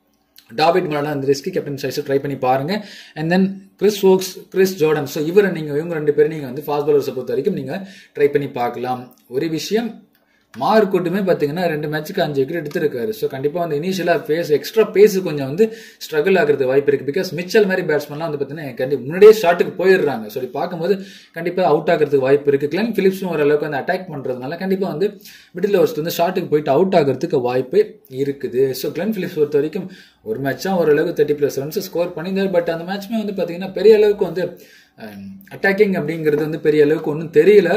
டாவிட் மலானா அந்த ரிஸ்கி கேப்டன் சைஸை ட்ரை பண்ணி பாருங்க and then Chris Woakes Chris Jordan so இவரை நீங்கள் இவங்க ரெண்டு பேரும் நீங்கள் வந்து ஃபாஸ்ட் பாலர்ஸை பொறுத்த வரைக்கும் நீங்கள் ட்ரை பண்ணி பார்க்கலாம் ஒரு விஷயம் மார்க்கூட்டுமே பார்த்தீங்கன்னா ரெண்டு மேட்ச்சுக்கு அஞ்சு விக்கெட் எடுத்திருக்காரு ஸோ கண்டிப்பாக வந்து இனிஷியலாக பேஸ் எக்ஸ்ட்ரா பேஸ் கொஞ்சம் வந்து ஸ்ட்ரகிள் ஆகிறது வாய்ப்பு இருக்குது பிகாஸ் மிச்சல் மாதிரி பேட்ஸ்மேன்லாம் வந்து பார்த்தீங்கன்னா கண்டி முன்னாடியே ஷாட்டுக்கு போயிடுறாங்க ஸோ பார்க்கும்போது கண்டிப்பாக அவுட் ஆகிறதுக்கு வாய்ப்பு இருக்குது கிளன் ஃபிலிப்ஸும் ஓரளவுக்கு வந்து அட்டாக் பண்ணுறதுனால கண்டிப்பாக வந்து மிடில் ஓவர்ஸ் வந்து ஷாட்டுக்கு போயிட்டு அவுட் ஆகிறதுக்கு வாய்ப்பு இருக்குது ஸோ கிளன் ஃபிலிப்ஸ் பொறுத்த வரைக்கும் ஒரு மேட்ச் தான் ஓரளவுக்கு தேர்ட்டி ப்ளஸ் ரன்ஸ் ஸ்கோர் பண்ணியிருந்தார் பட் அந்த மேட்ச்மே வந்து பார்த்தீங்கன்னா பெரிய அளவுக்கு வந்து அட்டாக்கிங் அப்படிங்கிறது வந்து பெரிய அளவுக்கு ஒன்றும் தெரியல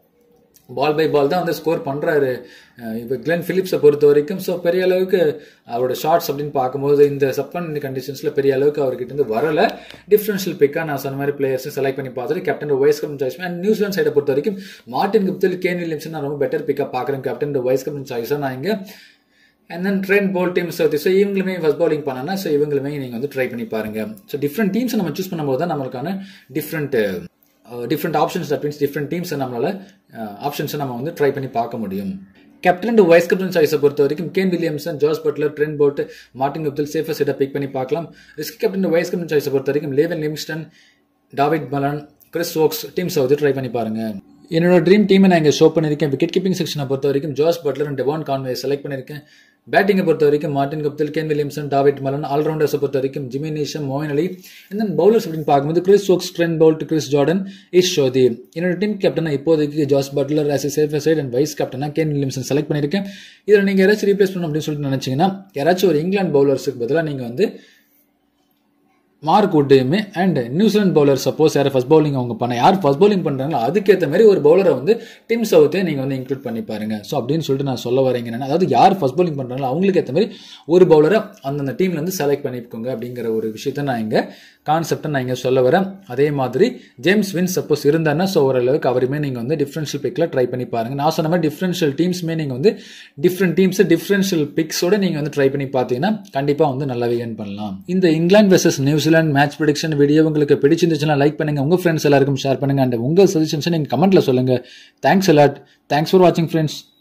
பால் பை பால் தான் வந்து ஸ்கோர் பண்ணுறாரு இப்போ கிளென் ஃபிலிப்ஸை பொறுத்த வரைக்கும் ஸோ பெரிய அளவுக்கு அவரோட ஷார்ட்ஸ் அப்படின்னு பார்க்கும்போது இந்த சப்பன் கண்டிஷன்ஸில் பெரிய அளவுக்கு அவர்கிட்ட இருந்து வரல டிஃப்ரென்ஷியல் பிக்காக நான் சொன்ன மாதிரி பிளேயர்ஸை செலக்ட் பண்ணி பார்த்துட்டு captain vice captain choice and New Zealand சைடை பொறுத்த வரைக்கும் மார்டின் குப்தில் கேன் வில்லியம்சன் நான் ரொம்ப பெட்டர் பிக்காக பார்க்குறேன் கேப்டன் வைஸ் கேப்டன் சாய்ஸாக நான் இங்கே and then Trent Boult teams வந்து ஸோ இவங்களுமே ஃபஸ்ட் பவுலிங் பண்ணனா ஸோ இவங்களுமே நீங்கள் வந்து ட்ரை பண்ணி பாருங்க ஸோ டிஃப்ரெண்ட் டீம்ஸ் நம்ம சூஸ் பண்ணும்போது தான் நம்மளுக்கான different different options that means different டீம்ஸை நம்மளால ஆப்ஷன்ஸை நம்ம வந்து ட்ரை பண்ணி பார்க்க முடியும் கேப்டன் அண்ட் வைஸ் கேப்டன் சாய்ஸை பொறுத்த வரைக்கும் கேன் வில்லியம்சன் ஜார்ஜ் Buttler Trent Boult Martin Guptill safer செட்டை பிக் பண்ணி பார்க்கலாம் ரிஸ்க் கேப்டன் வைஸ் கேப்டன் சாய்ஸை பொறுத்த வரைக்கும் Liam Livingstone Dawid Malan Chris Woakes டீம்ஸை வந்து ட்ரை பண்ணி பாருங்க என்னோட ட்ரீம் டீமை நான் இங்கே ஷோ பண்ணியிருக்கேன் விக்கெட் கீப்பிங் செக்ஷனை பொறுத்த வரைக்கும் ஜார்ஜ் Buttler and Devon Conway select பண்ணியிருக்கேன் பேட்டிங்கை பொறுத்த வரைக்கும் Martin Guptill Kane Williamson Dawid Malan ஆல்ரவுண்டர்ஸை பொறுத்த வரைக்கும் ஜிமி நீஷம் மோயின் அலி இந்த பவுலர்ஸ் அப்படின்னு பார்க்கும்போது Chris Woakes Trent Boult Chris Jordan Ish Sodhi என்னோட டீம் கேப்டனா இப்போதைக்கு Jos Buttler as safe side and vice கேப்டனா கேன் வில்லியம்சன் செலக்ட் பண்ணியிருக்கேன் இதில் நீங்கள் யாராச்சும் ரீப்ளேஸ் பண்ணணும் அப்படின்னு சொல்லிட்டு நினச்சிங்கன்னா யாராச்சும் ஒரு இங்கிலாந்து பவுலர்ஸுக்கு பதிலாக நீங்கள் வந்து மார்க் உட்டையுமே அண்ட் நியூசிலாந்து பவுலர் சப்போஸ் யார் ஃபஸ்ட் பவுலிங் அவங்க பண்ண யார் ஃபஸ்ட் பவுலிங் பண்ணுறாங்களோ அதுக்கேற்ற மாதிரி ஒரு பவுலரை வந்து டீம் சவுத்தே நீங்கள் வந்து இன்க்ளூட் பண்ணி பாருங்க ஸோ அப்படின்னு சொல்லிட்டு நான் சொல்ல வரேங்க என்னன்னா அதாவது யார் ஃபஸ்ட் பவுலிங் பண்ணுறாங்களோ அவங்களுக்கு ஏற்ற மாதிரி ஒரு பவுலரை அந்தந்த டீம்ல இருந்து செலக்ட் பண்ணிக்கோங்க அப்படிங்கிற ஒரு விஷயத்த நான் இங்கே கான்செப்டை நான் இங்கே சொல்ல வரேன் அதே மாதிரி ஜேம்ஸ் வின் சப்போஸ் இருந்தாருன்னா ஸோ ஓரளவுக்கு அவருமே நீங்கள் வந்து டிஃப்ரென்ஷியல் பிக்கில் ட்ரை பண்ணி பாருங்க நான் சொன்ன மாதிரி டிஃப்ரென்ஷியல் டீம்ஸுமே நீங்கள் வந்து டிஃப்ரெண்ட் டீம்ஸ் டிஃப்ரென்ஷியல் பிக்ஸோட நீங்கள் வந்து ட்ரை பண்ணி பார்த்தீங்கன்னா கண்டிப்பாக வந்து நல்லாவே ஏர்ன் பண்ணலாம் இந்த England versus New Zealand match prediction video உங்களுக்கு பிடிச்சிருந்துச்சுன்னா லைக் பண்ணுங்க உங்க ஃப்ரெண்ட்ஸ் எல்லாருக்கும் ஷேர் பண்ணுங்க அண்ட் உங்க சஜஷன்ஸை நீங்கள் கமெண்ட்ல சொல்லுங்க தேங்க்ஸ் அலாட் தேங்க்ஸ் ஃபார் வாட்சிங் ஃப்ரெண்ட்ஸ்